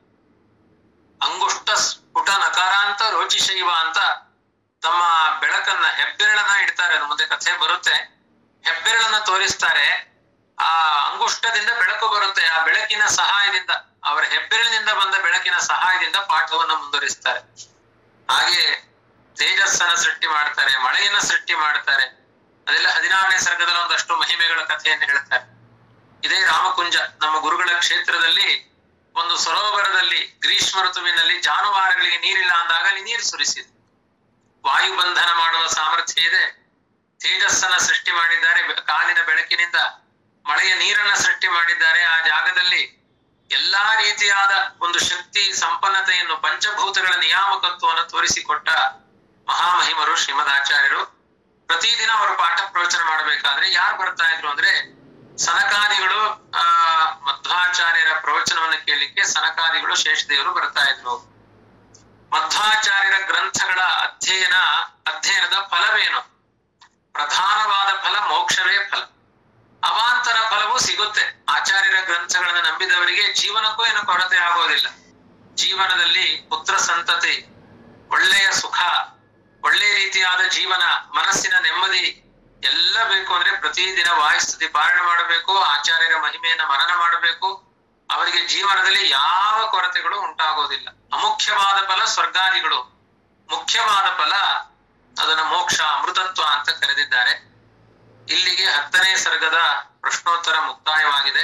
ಅಂಗುಷ್ಟ ಸ್ಫುಟ ನಕಾರಾಂತ ರೋಚಿಶೈವ ಅಂತ ತಮ್ಮ ಬೆಳಕನ್ನ ಹೆಬ್ಬೆರಳನ್ನ ಇಡ್ತಾರೆ ಅದು ಮುಂದೆ ಕಥೆ ಬರುತ್ತೆ ಹೆಬ್ಬೆರಳನ್ನ ತೋರಿಸ್ತಾರೆ ಆ ಅಂಗುಷ್ಟದಿಂದ ಬೆಳಕು ಬರುತ್ತೆ ಆ ಬೆಳಕಿನ ಸಹಾಯದಿಂದ ಅವರ ಹೆಬ್ಬೆರಳಿನಿಂದ ಬಂದ ಬೆಳಕಿನ ಸಹಾಯದಿಂದ ಪಾಠವನ್ನ ಮುಂದುವರಿಸ್ತಾರೆ ಹಾಗೆ ತೇಜಸ್ಸನ್ನ ಸೃಷ್ಟಿ ಮಾಡ್ತಾರೆ ಮಳೆಯನ್ನ ಸೃಷ್ಟಿ ಮಾಡ್ತಾರೆ ಅದೆಲ್ಲ ಹದಿನಾರನೇ ಸರ್ಗದಲ್ಲಿ ಒಂದಷ್ಟು ಮಹಿಮೆಗಳ ಕಥೆಯನ್ನು ಹೇಳ್ತಾರೆ ಇದೇ ರಾಮಕುಂಜ ನಮ್ಮ ಗುರುಗಳ ಕ್ಷೇತ್ರದಲ್ಲಿ ಒಂದು ಸರೋವರದಲ್ಲಿ ಗ್ರೀಷ್ಮ ಋತುವಿನಲ್ಲಿ ಜಾನುವಾರುಗಳಿಗೆ ನೀರಿಲ್ಲ ಅಂದಾಗ ಅಲ್ಲಿ ನೀರು ಸುರಿಸಿದೆ ವಾಯು ಬಂಧನ ಮಾಡುವ ಸಾಮರ್ಥ್ಯ ಇದೆ ತೇಜಸ್ಸನ್ನ ಸೃಷ್ಟಿ ಮಾಡಿದ್ದಾರೆ ಬೆ- ಕಾಲಿನ ಬೆಳಕಿನಿಂದ ಮಳೆಯ ನೀರನ್ನ ಸೃಷ್ಟಿ ಮಾಡಿದ್ದಾರೆ ಆ ಜಾಗದಲ್ಲಿ ಎಲ್ಲಾ ರೀತಿಯಾದ ಒಂದು ಶಕ್ತಿ ಸಂಪನ್ನತೆಯನ್ನು ಪಂಚಭೂತಗಳ ನಿಯಾಮಕತ್ವವನ್ನು ತೋರಿಸಿಕೊಟ್ಟ ಮಹಾಮಹಿಮರು ಶ್ರೀಮದಾಚಾರ್ಯರು ಪ್ರತಿದಿನ ಅವರು ಪಾಠ ಪ್ರವಚನ ಮಾಡಬೇಕಾದ್ರೆ ಯಾರು ಬರ್ತಾ ಇದ್ರು ಅಂದ್ರೆ ಸನಕಾದಿಗಳು ಆ ಮಧ್ವಾಚಾರ್ಯರ ಪ್ರವಚನವನ್ನು ಕೇಳಲಿಕ್ಕೆ ಸನಕಾದಿಗಳು ಶೇಷದೇವರು ಬರ್ತಾ ಇದ್ರು ಮಧ್ವಾಚಾರ್ಯರ ಗ್ರಂಥಗಳ ಅಧ್ಯಯನ ಅಧ್ಯಯನದ ಫಲವೇನು ಪ್ರಧಾನವಾದ ಫಲ ಮೋಕ್ಷವೇ ಫಲ ಅವಾಂತರ ಫಲವೂ ಸಿಗುತ್ತೆ ಆಚಾರ್ಯರ ಗ್ರಂಥಗಳನ್ನು ನಂಬಿದವರಿಗೆ ಜೀವನಕ್ಕೂ ಏನು ಕೊರತೆ ಆಗೋದಿಲ್ಲ ಜೀವನದಲ್ಲಿ ಪುತ್ರ ಸಂತತಿ ಒಳ್ಳೆಯ ಸುಖ ಒಳ್ಳೆಯ ರೀತಿಯಾದ ಜೀವನ ಮನಸ್ಸಿನ ನೆಮ್ಮದಿ ಎಲ್ಲ ಬೇಕು ಅಂದ್ರೆ ಪ್ರತಿದಿನ ವಾಯುಸ್ತುತಿ ಪಾಲನೆ ಮಾಡಬೇಕು ಆಚಾರ್ಯರ ಮಹಿಮೆಯನ್ನ ಮನನ ಮಾಡಬೇಕು ಅವರಿಗೆ ಜೀವನದಲ್ಲಿ ಯಾವ ಕೊರತೆಗಳು ಉಂಟಾಗೋದಿಲ್ಲ ಅಮುಖ್ಯವಾದ ಫಲ ಸ್ವರ್ಗಾದಿಗಳು ಮುಖ್ಯವಾದ ಫಲ ಅದನ್ನ ಮೋಕ್ಷ ಅಮೃತತ್ವ ಅಂತ ಕರೆದಿದ್ದಾರೆ ಇಲ್ಲಿಗೆ ಹತ್ತನೇ ಸರ್ಗದ ಪ್ರಶ್ನೋತ್ತರ ಮುಕ್ತಾಯವಾಗಿದೆ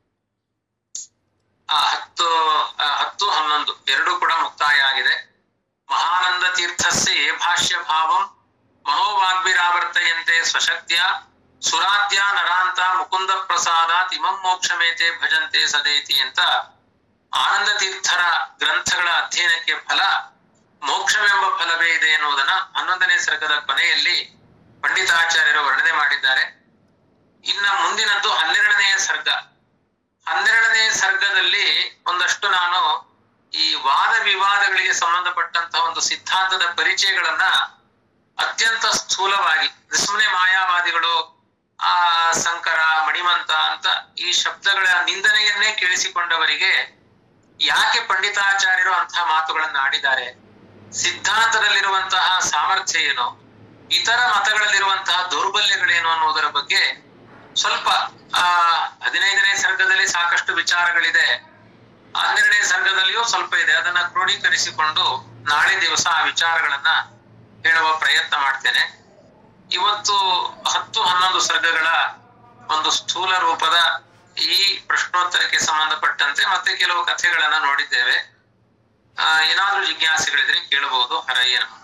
ಆ ಹತ್ತು ಆ, ಹತ್ತು ಹನ್ನೊಂದು ಎರಡೂ ಕೂಡ ಮುಕ್ತಾಯ ಆಗಿದೆ ಮಹಾನಂದ ತೀರ್ಥಸ್ಯ ಏ ಭಾಷ್ಯ ಭಾವಂ ಮನೋವಾಗ್ಭಿರಾವರ್ತಯಂತೆ ಸ್ವಶಕ್ತಿಯ ಸುರಾಧ್ಯ ನರಾಂತ ಮುಕುಂದ ಪ್ರಸಾದಾತ್ ಇಮಂ ಮೋಕ್ಷಮೇತೆ ಭಜಂತೆ ಸದೇತಿ ಅಂತ ಆನಂದ ತೀರ್ಥರ ಗ್ರಂಥಗಳ ಅಧ್ಯಯನಕ್ಕೆ ಫಲ ಮೋಕ್ಷವೆಂಬ ಫಲವೇ ಇದೆ ಎನ್ನುವುದನ್ನ ಹನ್ನೊಂದನೇ ಸರ್ಗದ ಕೊನೆಯಲ್ಲಿ ಪಂಡಿತಾಚಾರ್ಯರು ವರ್ಣನೆ ಮಾಡಿದ್ದಾರೆ ಇನ್ನ ಮುಂದಿನದ್ದು ಹನ್ನೆರಡನೆಯ ಸರ್ಗ ಹನ್ನೆರಡನೇ ಸರ್ಗದಲ್ಲಿ ಒಂದಷ್ಟು ನಾನು ಈ ವಾದ ವಿವಾದಗಳಿಗೆ ಸಂಬಂಧಪಟ್ಟಂತಹ ಒಂದು ಸಿದ್ಧಾಂತದ ಪರಿಚಯಗಳನ್ನ ಅತ್ಯಂತ ಸ್ಥೂಲವಾಗಿ ಸುಮ್ಮನೆ ಮಾಯಾವಾದಿಗಳು ಆ ಸಂಕರ ಮಣಿಮಂತ ಅಂತ ಈ ಶಬ್ದಗಳ ನಿಂದನೆಯನ್ನೇ ಕೇಳಿಸಿಕೊಂಡವರಿಗೆ ಯಾಕೆ ಪಂಡಿತಾಚಾರ್ಯರು ಅಂತಹ ಮಾತುಗಳನ್ನು ಆಡಿದ್ದಾರೆ ಸಿದ್ಧಾಂತದಲ್ಲಿರುವಂತಹ ಸಾಮರ್ಥ್ಯ ಏನು ಇತರ ಮತಗಳಲ್ಲಿರುವಂತಹ ದೌರ್ಬಲ್ಯಗಳೇನು ಅನ್ನುವುದರ ಬಗ್ಗೆ ಸ್ವಲ್ಪ ಆ ಹದಿನೈದನೇ ಸರ್ಗದಲ್ಲಿ ಸಾಕಷ್ಟು ವಿಚಾರಗಳಿದೆ ಹನ್ನೆರಡನೇ ಸರ್ಗದಲ್ಲಿಯೂ ಸ್ವಲ್ಪ ಇದೆ ಅದನ್ನ ಕ್ರೋಢೀಕರಿಸಿಕೊಂಡು ನಾಳೆ ದಿವಸ ಆ ವಿಚಾರಗಳನ್ನ ಹೇಳುವ ಪ್ರಯತ್ನ ಮಾಡ್ತೇನೆ ಇವತ್ತು ಹತ್ತು ಹನ್ನೊಂದು ಸರ್ಗಗಳ ಒಂದು ಸ್ಥೂಲ ರೂಪದ ಈ ಪ್ರಶ್ನೋತ್ತರಕ್ಕೆ ಸಂಬಂಧಪಟ್ಟಂತೆ ಮತ್ತೆ ಕೆಲವು ಕಥೆಗಳನ್ನ ನೋಡಿದ್ದೇವೆ ಆ ಏನಾದ್ರೂ ಜಿಜ್ಞಾಸೆಗಳಿದ್ರೆ ಕೇಳಬಹುದು ಹರಯ್ಯ ನಮಃ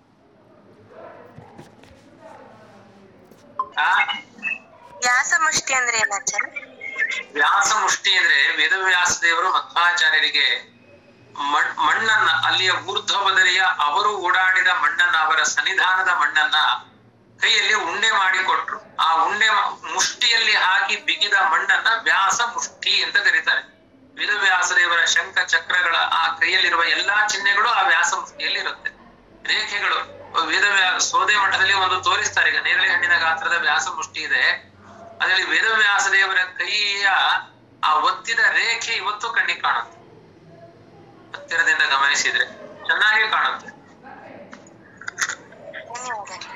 ಆ ವ್ಯಾಸಮುಷ್ಟಿ ಅಂದ್ರೆ ಏನಾಚಾರ ವ್ಯಾಸ ಮುಷ್ಟಿ ಅಂದ್ರೆ ವೇದವ್ಯಾಸ ದೇವರು ಮಧ್ವಾಚಾರ್ಯರಿಗೆ ಮಣ್- ಮಣ್ಣನ್ನ ಅಲ್ಲಿಯ ಊರ್ಧ್ವ ಬದರಿಯ ಅವರು ಓಡಾಡಿದ ಮಣ್ಣನ್ನ ಅವರ ಸನ್ನಿಧಾನದ ಮಣ್ಣನ್ನ ಕೈಯಲ್ಲಿ ಉಂಡೆ ಮಾಡಿಕೊಟ್ರು ಆ ಉಂಡೆ ಮ- ಮುಷ್ಟಿಯಲ್ಲಿ ಹಾಕಿ ಬಿಗಿದ ಮಣ್ಣನ್ನ ವ್ಯಾಸ ಮುಷ್ಟಿ ಅಂತ ಕರೀತಾರೆ ವೇದವ್ಯಾಸ ದೇವರ ಶಂಖ ಚಕ್ರಗಳ ಆ ಕೈಯಲ್ಲಿರುವ ಎಲ್ಲಾ ಚಿಹ್ನೆಗಳು ಆ ವ್ಯಾಸ ಮುಷ್ಟಿಯಲ್ಲಿ ಇರುತ್ತೆ ರೇಖೆಗಳು ವೇದವ್ಯಾ ಸೋದೆ ಮಠದಲ್ಲಿ ಒಂದು ತೋರಿಸ್ತಾರೆ ಈಗ ನೇರಳೆ ಹಣ್ಣಿನ ಗಾತ್ರದ ವ್ಯಾಸ ಮುಷ್ಟಿ ಇದೆ ಅದರಲ್ಲಿ ವೇದವ್ಯಾಸ ದೇವರ ಕೈಯ ಆ ಒತ್ತಿದ ರೇಖೆ ಇವತ್ತು ಕಣ್ಣಿಗೆ ಕಾಣುತ್ತೆ ಹತ್ತಿರದಿಂದ ಗಮನಿಸಿದ್ರೆ ಚೆನ್ನಾಗಿ ಕಾಣುತ್ತೆ ಧನ್ಯವಾದಗಳು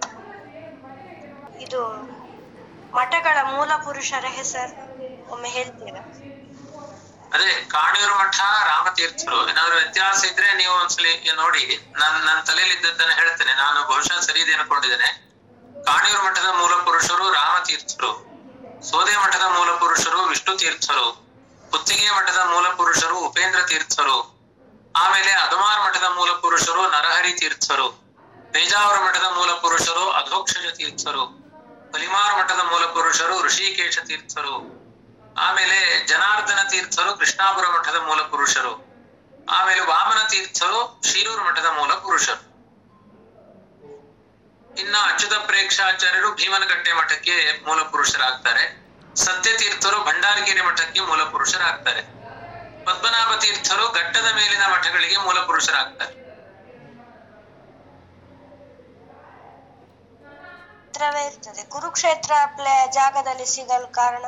ಇದು ಮಠಗಳ ಮೂಲ ಪುರುಷರ ಹೆಸರು ಒಮ್ಮೆ ಹೇಳ್ತೀರಾ ಅದೇ ಕಾಣೂರು ಮಠ ರಾಮತೀರ್ಥರು ಏನಾದ್ರು ವ್ಯತ್ಯಾಸ ಇದ್ರೆ ನೀವು ಒಂದ್ಸಲಿ ನೋಡಿ ನನ್ ನನ್ನ ತಲೆಯಲ್ಲಿ ಇದ್ದದ್ದನ್ನ ಹೇಳ್ತೇನೆ ನಾನು ಬಹುಶಃ ಸರಿ ಇದೆ ಅನ್ಕೊಂಡಿದ್ದೇನೆ ಕಾಣೂರು ಮಠದ ಮೂಲ ಪುರುಷರು ರಾಮತೀರ್ಥರು ಸೋದೆ ಮಠದ ಮೂಲ ಪುರುಷರು ವಿಷ್ಣು ತೀರ್ಥರು ಕುತ್ತಿಗೆ ಮಠದ ಮೂಲ ಪುರುಷರು ಉಪೇಂದ್ರ ತೀರ್ಥರು ಆಮೇಲೆ ಅದಮಾರ್ ಮಠದ ಮೂಲ ಪುರುಷರು ನರಹರಿ ತೀರ್ಥರು ಪೇಜಾವರ ಮಠದ ಮೂಲ ಪುರುಷರು ಅಧೋಕ್ಷಜ ತೀರ್ಥರು ಕಲಿಮಾರ್ ಮಠದ ಮೂಲ ಪುರುಷರು ಋಷಿಕೇಶ ತೀರ್ಥರು ಆಮೇಲೆ ಜನಾರ್ದನ ತೀರ್ಥರು ಕೃಷ್ಣಾಪುರ ಮಠದ ಮೂಲ ಪುರುಷರು ಆಮೇಲೆ ವಾಮನ ತೀರ್ಥರು ಶೀರೂರು ಮಠದ ಮೂಲ ಪುರುಷರು ಇನ್ನ ಅಚ್ಯುತ ಪ್ರೇಕ್ಷಾಚಾರ್ಯರು ಭೀಮನಗಟ್ಟೆ ಮಠಕ್ಕೆ ಮೂಲ ಪುರುಷರಾಗ್ತಾರೆ ಸತ್ಯ ತೀರ್ಥರು ಭಂಡಾರಗಿರಿ ಮಠಕ್ಕೆ ಮೂಲ ಪುರುಷರಾಗ್ತಾರೆ ಪದ್ಮನಾಭ ತೀರ್ಥರು ಘಟ್ಟದ ಮೇಲಿನ ಮಠಗಳಿಗೆ ಮೂಲ ಪುರುಷರಾಗ್ತಾರೆ ಹತ್ರವೇ ಇರ್ತದೆ ಕುರುಕ್ಷೇತ್ರ ಪ್ಲೇ- ಜಾಗದಲ್ಲಿ ಸಿಗಲು ಕಾರಣ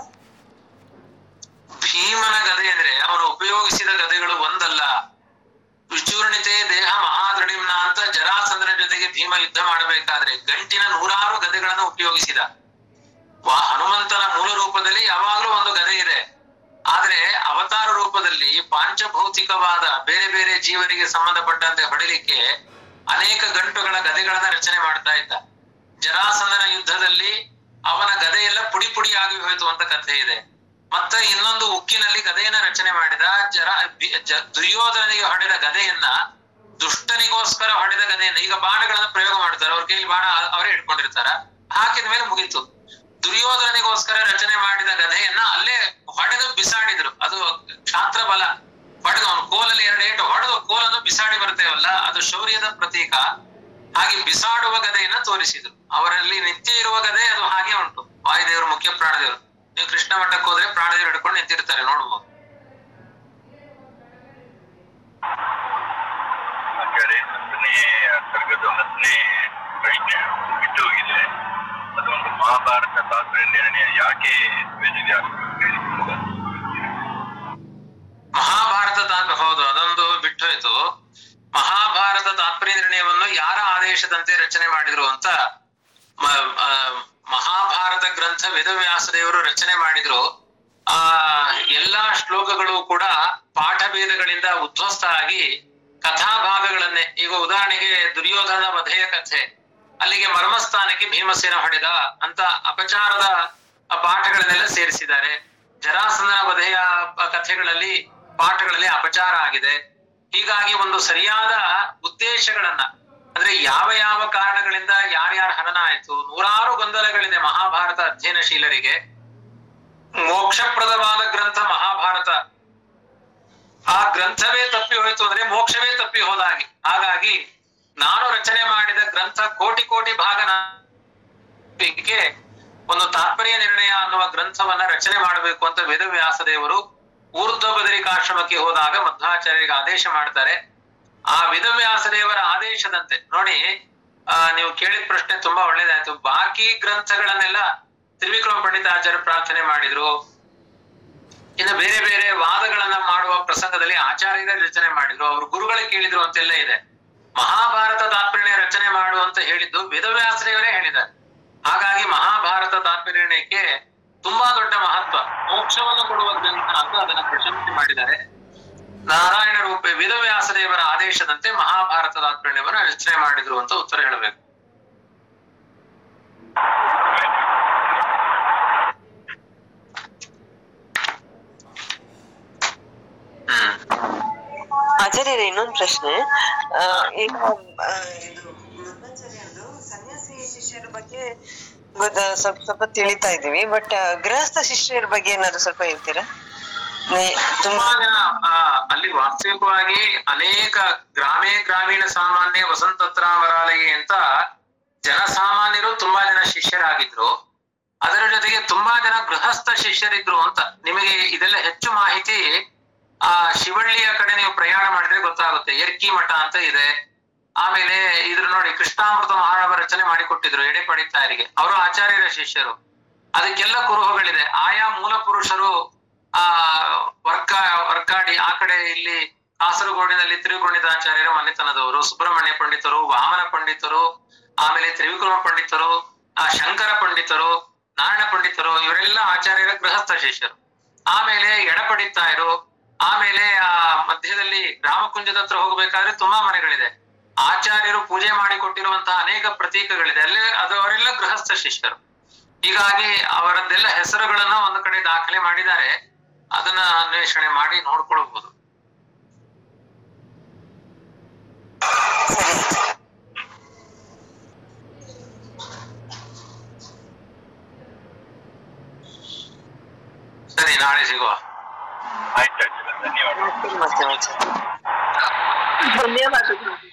ಭೀಮನ ಗದೆ ಅಂದ್ರೆ ಅವನು ಉಪಯೋಗಿಸಿದ ಗದೆಗಳು ಒಂದಲ್ಲ ವಿಚೂರ್ಣಿತೆ ದೇಹ ಮಹಾದ್ರಣಿಮ್ನ ಅಂತ ಜರಾಸಂಧನ ಜೊತೆಗೆ ಭೀಮ ಯುದ್ಧ ಮಾಡಬೇಕಾದ್ರೆ ಗಂಟಿನ ನೂರಾರು ಗದೆಗಳನ್ನು ಉಪಯೋಗಿಸಿದ ವಾ ಹನುಮಂತನ ಮೂಲ ರೂಪದಲ್ಲಿ ಯಾವಾಗ್ಲೂ ಒಂದು ಗದೆ ಇದೆ ಆದ್ರೆ ಅವತಾರ ರೂಪದಲ್ಲಿ ಪಾಂಚಭೌತಿಕವಾದ ಬೇರೆ ಬೇರೆ ಜೀವರಿಗೆ ಸಂಬಂಧಪಟ್ಟಂತೆ ಹೊಡಿಲಿಕ್ಕೆ ಅನೇಕ ಗಂಟುಗಳ ಗದೆಗಳನ್ನ ರಚನೆ ಮಾಡ್ತಾ ಇದ್ದ ಜರಾಸಂಧನ ಯುದ್ಧದಲ್ಲಿ ಅವನ ಗದೆ ಎಲ್ಲ ಪುಡಿ ಪುಡಿ ಆಗಿ ಹೋಯ್ತು ಅಂತ ಕಥೆ ಇದೆ ಮತ್ತೆ ಇನ್ನೊಂದು ಉಕ್ಕಿನಲ್ಲಿ ಗದೆಯನ್ನ ರಚನೆ ಮಾಡಿದ ಜರ ಬಿ- ಜ- ದುರ್ಯೋಧನಿಗೆ ಹೊಡೆದ ಗದೆಯನ್ನ ದುಷ್ಟನಿಗೋಸ್ಕರ ಹೊಡೆದ ಗದೆಯನ್ನ ಈಗ ಬಾಣಗಳನ್ನ ಪ್ರಯೋಗ ಮಾಡ್ತಾರೆ ಅವ್ರ ಕೈಲಿ ಬಾಣ ಅವರೇ ಇಟ್ಕೊಂಡಿರ್ತಾರ ಹಾಕಿದ ಮೇಲೆ ಮುಗೀತು ದುರ್ಯೋಧನಿಗೋಸ್ಕರ ರಚನೆ ಮಾಡಿದ ಗದೆಯನ್ನ ಅಲ್ಲೇ ಹೊಡೆದು ಬಿಸಾಡಿದ್ರು ಅದು ಕ್ಷಾತ್ರ ಬಲ ಹೊಡೆದು ಅವನು ಕೋಲಲ್ಲಿ ಎರಡು ಏಟು ಹೊಡೆದು ಕೋಲನ್ನು ಬಿಸಾಡಿ ಬರ್ತೇವಲ್ಲ ಅದು ಶೌರ್ಯದ ಪ್ರತೀಕ ಹಾಗೆ ಬಿಸಾಡುವ ಗದೆಯನ್ನ ತೋರಿಸಿದ್ರು ಅವರಲ್ಲಿ ನಿತ್ಯ ಇರುವ ಗದೆ ಅದು ಹಾಗೆ ಉಂಟು ವಾಯುದೇವರು ಮುಖ್ಯ ಪ್ರಾಣದೇವರು ನೀವು ಕೃಷ್ಣ ಮಠಕ್ಕೆ ಹೋದ್ರೆ ಪ್ರಾಣದೇವರು ಹಿಡ್ಕೊಂಡು ನಿಂತಿರ್ತಾರೆ ನೋಡ್ಬೋದು ಹಾಗಾದ್ರೆ ಹತ್ತನೇ ಸರ್ಗದ ಹತ್ತನೇ ಪ್ರಶ್ನೆ ಬಿಟ್ಟು ಹೋಗಿದೆ ಅದೊಂದು ಮಹಾಭಾರತ ತಾತ್ಪರ್ಯ ನಿರ್ಣಯ ಯಾಕೆ ವೇದವ್ಯಾಸ ಹೇಳಿದ್ರು? ಮಹಾಭಾರತ ತಾತ್ಪರ್ಯ ಹೌದು ಅದೊಂದು ಬಿಟ್ಟು ಹೋಯ್ತು ಮಹಾಭಾರತ ತಾತ್ಪರ್ಯ ನಿರ್ಣಯವನ್ನು ಯಾರ ಆದೇಶದಂತೆ ರಚನೆ ಮಾಡಿದ್ರು ಅಂತ ಮ- ಆ, ಮಹಾಭಾರತ ಗ್ರಂಥ ವೇದವ್ಯಾಸ ದೇವರು ರಚನೆ ಮಾಡಿದ್ರು ಆ ಎಲ್ಲಾ ಶ್ಲೋಕಗಳು ಕೂಡ ಪಾಠ ಭೇದಗಳಿಂದ ಉದ್ಧ್ವಸ್ತ ಆಗಿ ಕಥಾಭಾಗಗಳನ್ನೇ ಈಗ ಉದಾಹರಣೆಗೆ ದುರ್ಯೋಧನ ವಧೆಯ ಕಥೆ ಅಲ್ಲಿಗೆ ಮರ್ಮಸ್ಥಾನಕ್ಕೆ ಭೀಮಸೇನ ಹೊಡೆದ ಅಂತ ಅಪಚಾರದ ಆ ಪಾಠಗಳನ್ನೆಲ್ಲ ಸೇರಿಸಿದ್ದಾರೆ ಜರಾಸಂದನ ವಧೆಯ ಪ- ಕಥೆಗಳಲ್ಲಿ ಪಾಠಗಳಲ್ಲಿ ಅಪಚಾರ ಆಗಿದೆ ಹೀಗಾಗಿ ಒಂದು ಸರಿಯಾದ ಉದ್ದೇಶಗಳನ್ನ ಅಂದ್ರೆ ಯಾವ ಯಾವ ಕಾರಣಗಳಿಂದ ಯಾರ್ಯಾರ ಹನನ ಆಯ್ತು ನೂರಾರು ಗೊಂದಲಗಳಿದೆ ಮಹಾಭಾರತ ಅಧ್ಯಯನಶೀಲರಿಗೆ ಮೋಕ್ಷಪ್ರದವಾದ ಗ್ರಂಥ ಮಹಾಭಾರತ ಆ ಗ್ರಂಥವೇ ತಪ್ಪಿ ಹೋಯ್ತು ಅಂದ್ರೆ ಮೋಕ್ಷವೇ ತಪ್ಪಿ ಹೋದಾಗಿ ಹಾಗಾಗಿ ನಾನು ರಚನೆ ಮಾಡಿದ ಗ್ರಂಥ ಕೋಟಿ ಕೋಟಿ ಭಾಗ ಗೆ ಒಂದು ತಾತ್ಪರ್ಯ ನಿರ್ಣಯ ಅನ್ನುವ ಗ್ರಂಥವನ್ನ ರಚನೆ ಮಾಡಬೇಕು ಅಂತ ವೇದವ್ಯಾಸ ದೇವರು ಊರ್ಧ್ವ ಬದರಿಕಾಶ್ರಮಕ್ಕೆ ಹೋದಾಗ ಮಧ್ವಾಚಾರ್ಯರಿಗೆ ಆದೇಶ ಮಾಡ್ತಾರೆ ಆ ವೇದವ್ಯಾಸ ದೇವರ ಆದೇಶದಂತೆ ನೋಡಿ ಆ ನೀವು ಕೇಳಿದ ಪ್ರಶ್ನೆ ತುಂಬಾ ಒಳ್ಳೇದಾಯ್ತು ಬಾಕಿ ಗ್ರಂಥಗಳನ್ನೆಲ್ಲ ತ್ರಿವಿಕ್ರಮ ಪಂಡಿತಾಚಾರ್ಯ ಪ್ರಾರ್ಥನೆ ಮಾಡಿದ್ರು ಇನ್ನು ಬೇರೆ ಬೇರೆ ವಾದಗಳನ್ನ ಮಾಡುವ ಪ್ರಸಂಗದಲ್ಲಿ ಆಚಾರ್ಯರೇ ರಚನೆ ಮಾಡಿದ್ರು ಅವ್ರು ಗುರುಗಳೇ ಕೇಳಿದ್ರು ಅಂತೆಲ್ಲ ಇದೆ ಮಹಾಭಾರತ ತಾತ್ಪರ್ಯ ರಚನೆ ಮಾಡು ಅಂತ ಹೇಳಿದ್ದು ವೇದವ್ಯಾಸರೇವರೇ ಹೇಳಿದ್ದಾರೆ ಹಾಗಾಗಿ ಮಹಾಭಾರತ ತಾತ್ಪರ್ಯಕ್ಕೆ ತುಂಬಾ ದೊಡ್ಡ ಮಹತ್ವ ಮೋಕ್ಷವನ್ನು ಕೊಡುವ ಗ್ರಂಥ ಅಂತ ಅದನ್ನ ಪ್ರಶಂಸೆ ಮಾಡಿದ್ದಾರೆ ನಾರಾಯಣ ರೂಪೆ ವೇದವ್ಯಾಸ ದೇವರ ಆದೇಶದಂತೆ ಮಹಾಭಾರತ ತಾತ್ಪರ್ಯವನ್ನು ರಚನೆ ಮಾಡಿದ್ರು ಅಂತ ಉತ್ತರ ಹೇಳಬೇಕು ಹ್ಮ್ ಆಚಾರ್ಯರೇ ಇನ್ನೊಂದು ಪ್ರಶ್ನೆ ಆ, ಈಗ ಆ, ಇದು ಮಧ್ವಾಚಾರ್ಯರದು ಸನ್ಯಾಸಿ ಶಿಷ್ಯರ ಬಗ್ಗೆ ಗೊತ್ತ- ಸ್ವಲ್ಪ ಸ್ವಲ್ಪ ತಿಳಿತಾ ಇದೀವಿ ಬಟ್ ಗೃಹಸ್ಥ ಶಿಷ್ಯರ ಬಗ್ಗೆ ಏನಾದ್ರು ಸ್ವಲ್ಪ ಹೇಳ್ತೀರಾ ನೇ- ತುಂಬಾ ತುಂಬಾ ಜನ ಆ, ಅಲ್ಲಿ ವಾಸ್ತವಿಕವಾಗಿ ಅನೇಕ ಗ್ರಾಮೇ ಗ್ರಾಮೀಣ ಸಾಮಾನ್ಯ ವಸಂತತ್ರಾಮರಾಲಯ ಅಂತ ಜನಸಾಮಾನ್ಯರು ತುಂಬಾ ಜನ ಶಿಷ್ಯರಾಗಿದ್ರು ಅದರ ಜೊತೆಗೆ ತುಂಬಾ ಜನ ಗೃಹಸ್ಥ ಶಿಷ್ಯರಿದ್ರು ಅಂತ ನಿಮಗೆ ಇದೆಲ್ಲ ಹೆಚ್ಚು ಮಾಹಿತಿ ಆ ಶಿವಳ್ಳಿಯ ಕಡೆ ನೀವು ಪ್ರಯಾಣ ಮಾಡಿದ್ರೆ ಗೊತ್ತಾಗುತ್ತೆ ಎರ್ಕಿ ಮಠ ಅಂತ ಇದೆ ಆಮೇಲೆ ಇದ್ರ ನೋಡಿ ಕೃಷ್ಣಾಮೃತ ಮಹಾರಾವ ರಚನೆ ಮಾಡಿಕೊಟ್ಟಿದ್ರು ಎಡೆ ಪಡಿತಾರಿಗೆ ಅವರು ಆಚಾರ್ಯರ ಶಿಷ್ಯರು ಅದಕ್ಕೆಲ್ಲ ಕುರುಹುಗಳಿದೆ ಆಯಾ ಮೂಲ ಪುರುಷರು ಆ ವರ್ಕ ವರ್ಕಾಡಿ ಆ ಕಡೆ ಇಲ್ಲಿ ಕಾಸರಗೋಡಿನಲ್ಲಿ ತಿರುಗುಣಿತಾಚಾರ್ಯರ ಮನೆತನದವರು ಸುಬ್ರಹ್ಮಣ್ಯ ಪಂಡಿತರು ವಾಮನ ಪಂಡಿತರು ಆಮೇಲೆ ತ್ರಿವಿಕ್ರಮ ಪಂಡಿತರು ಆ ಶಂಕರ ಪಂಡಿತರು ನಾರಾಯಣ ಪಂಡಿತರು ಇವರೆಲ್ಲ ಆಚಾರ್ಯರ ಗೃಹಸ್ಥ ಶಿಷ್ಯರು ಆಮೇಲೆ ಎಡಪಡಿತಾಯರು ಆಮೇಲೆ ಆ ಮಧ್ಯದಲ್ಲಿ ರಾಮಕುಂಜದ ಹತ್ರ ಹೋಗ್ಬೇಕಾದ್ರೆ ತುಂಬಾ ಮನೆಗಳಿದೆ ಆಚಾರ್ಯರು ಪೂಜೆ ಮಾಡಿ ಕೊಟ್ಟಿರುವಂತಹ ಅನೇಕ ಪ್ರತೀಕಗಳಿದೆ ಅಲ್ಲೇ ಅದು ಅವರೆಲ್ಲ ಗೃಹಸ್ಥ ಶಿಷ್ಯರು ಹೀಗಾಗಿ ಅವರದ್ದೆಲ್ಲ ಹೆಸರುಗಳನ್ನ ಒಂದು ಕಡೆ ದಾಖಲೆ ಮಾಡಿದ್ದಾರೆ ಅದನ್ನ ಅನ್ವೇಷಣೆ ಮಾಡಿ ನೋಡ್ಕೊಳ್ಬಹುದು ಸರಿ ಸರಿ ನಾಳೆ ಸಿಗುವ ಆಯ್ತು ಆಯ್ತು ಧನ್ಯವಾದ ಮತ್ತೆ ಆಚಾರ್ಯ ಧನ್ಯವಾದಗಳು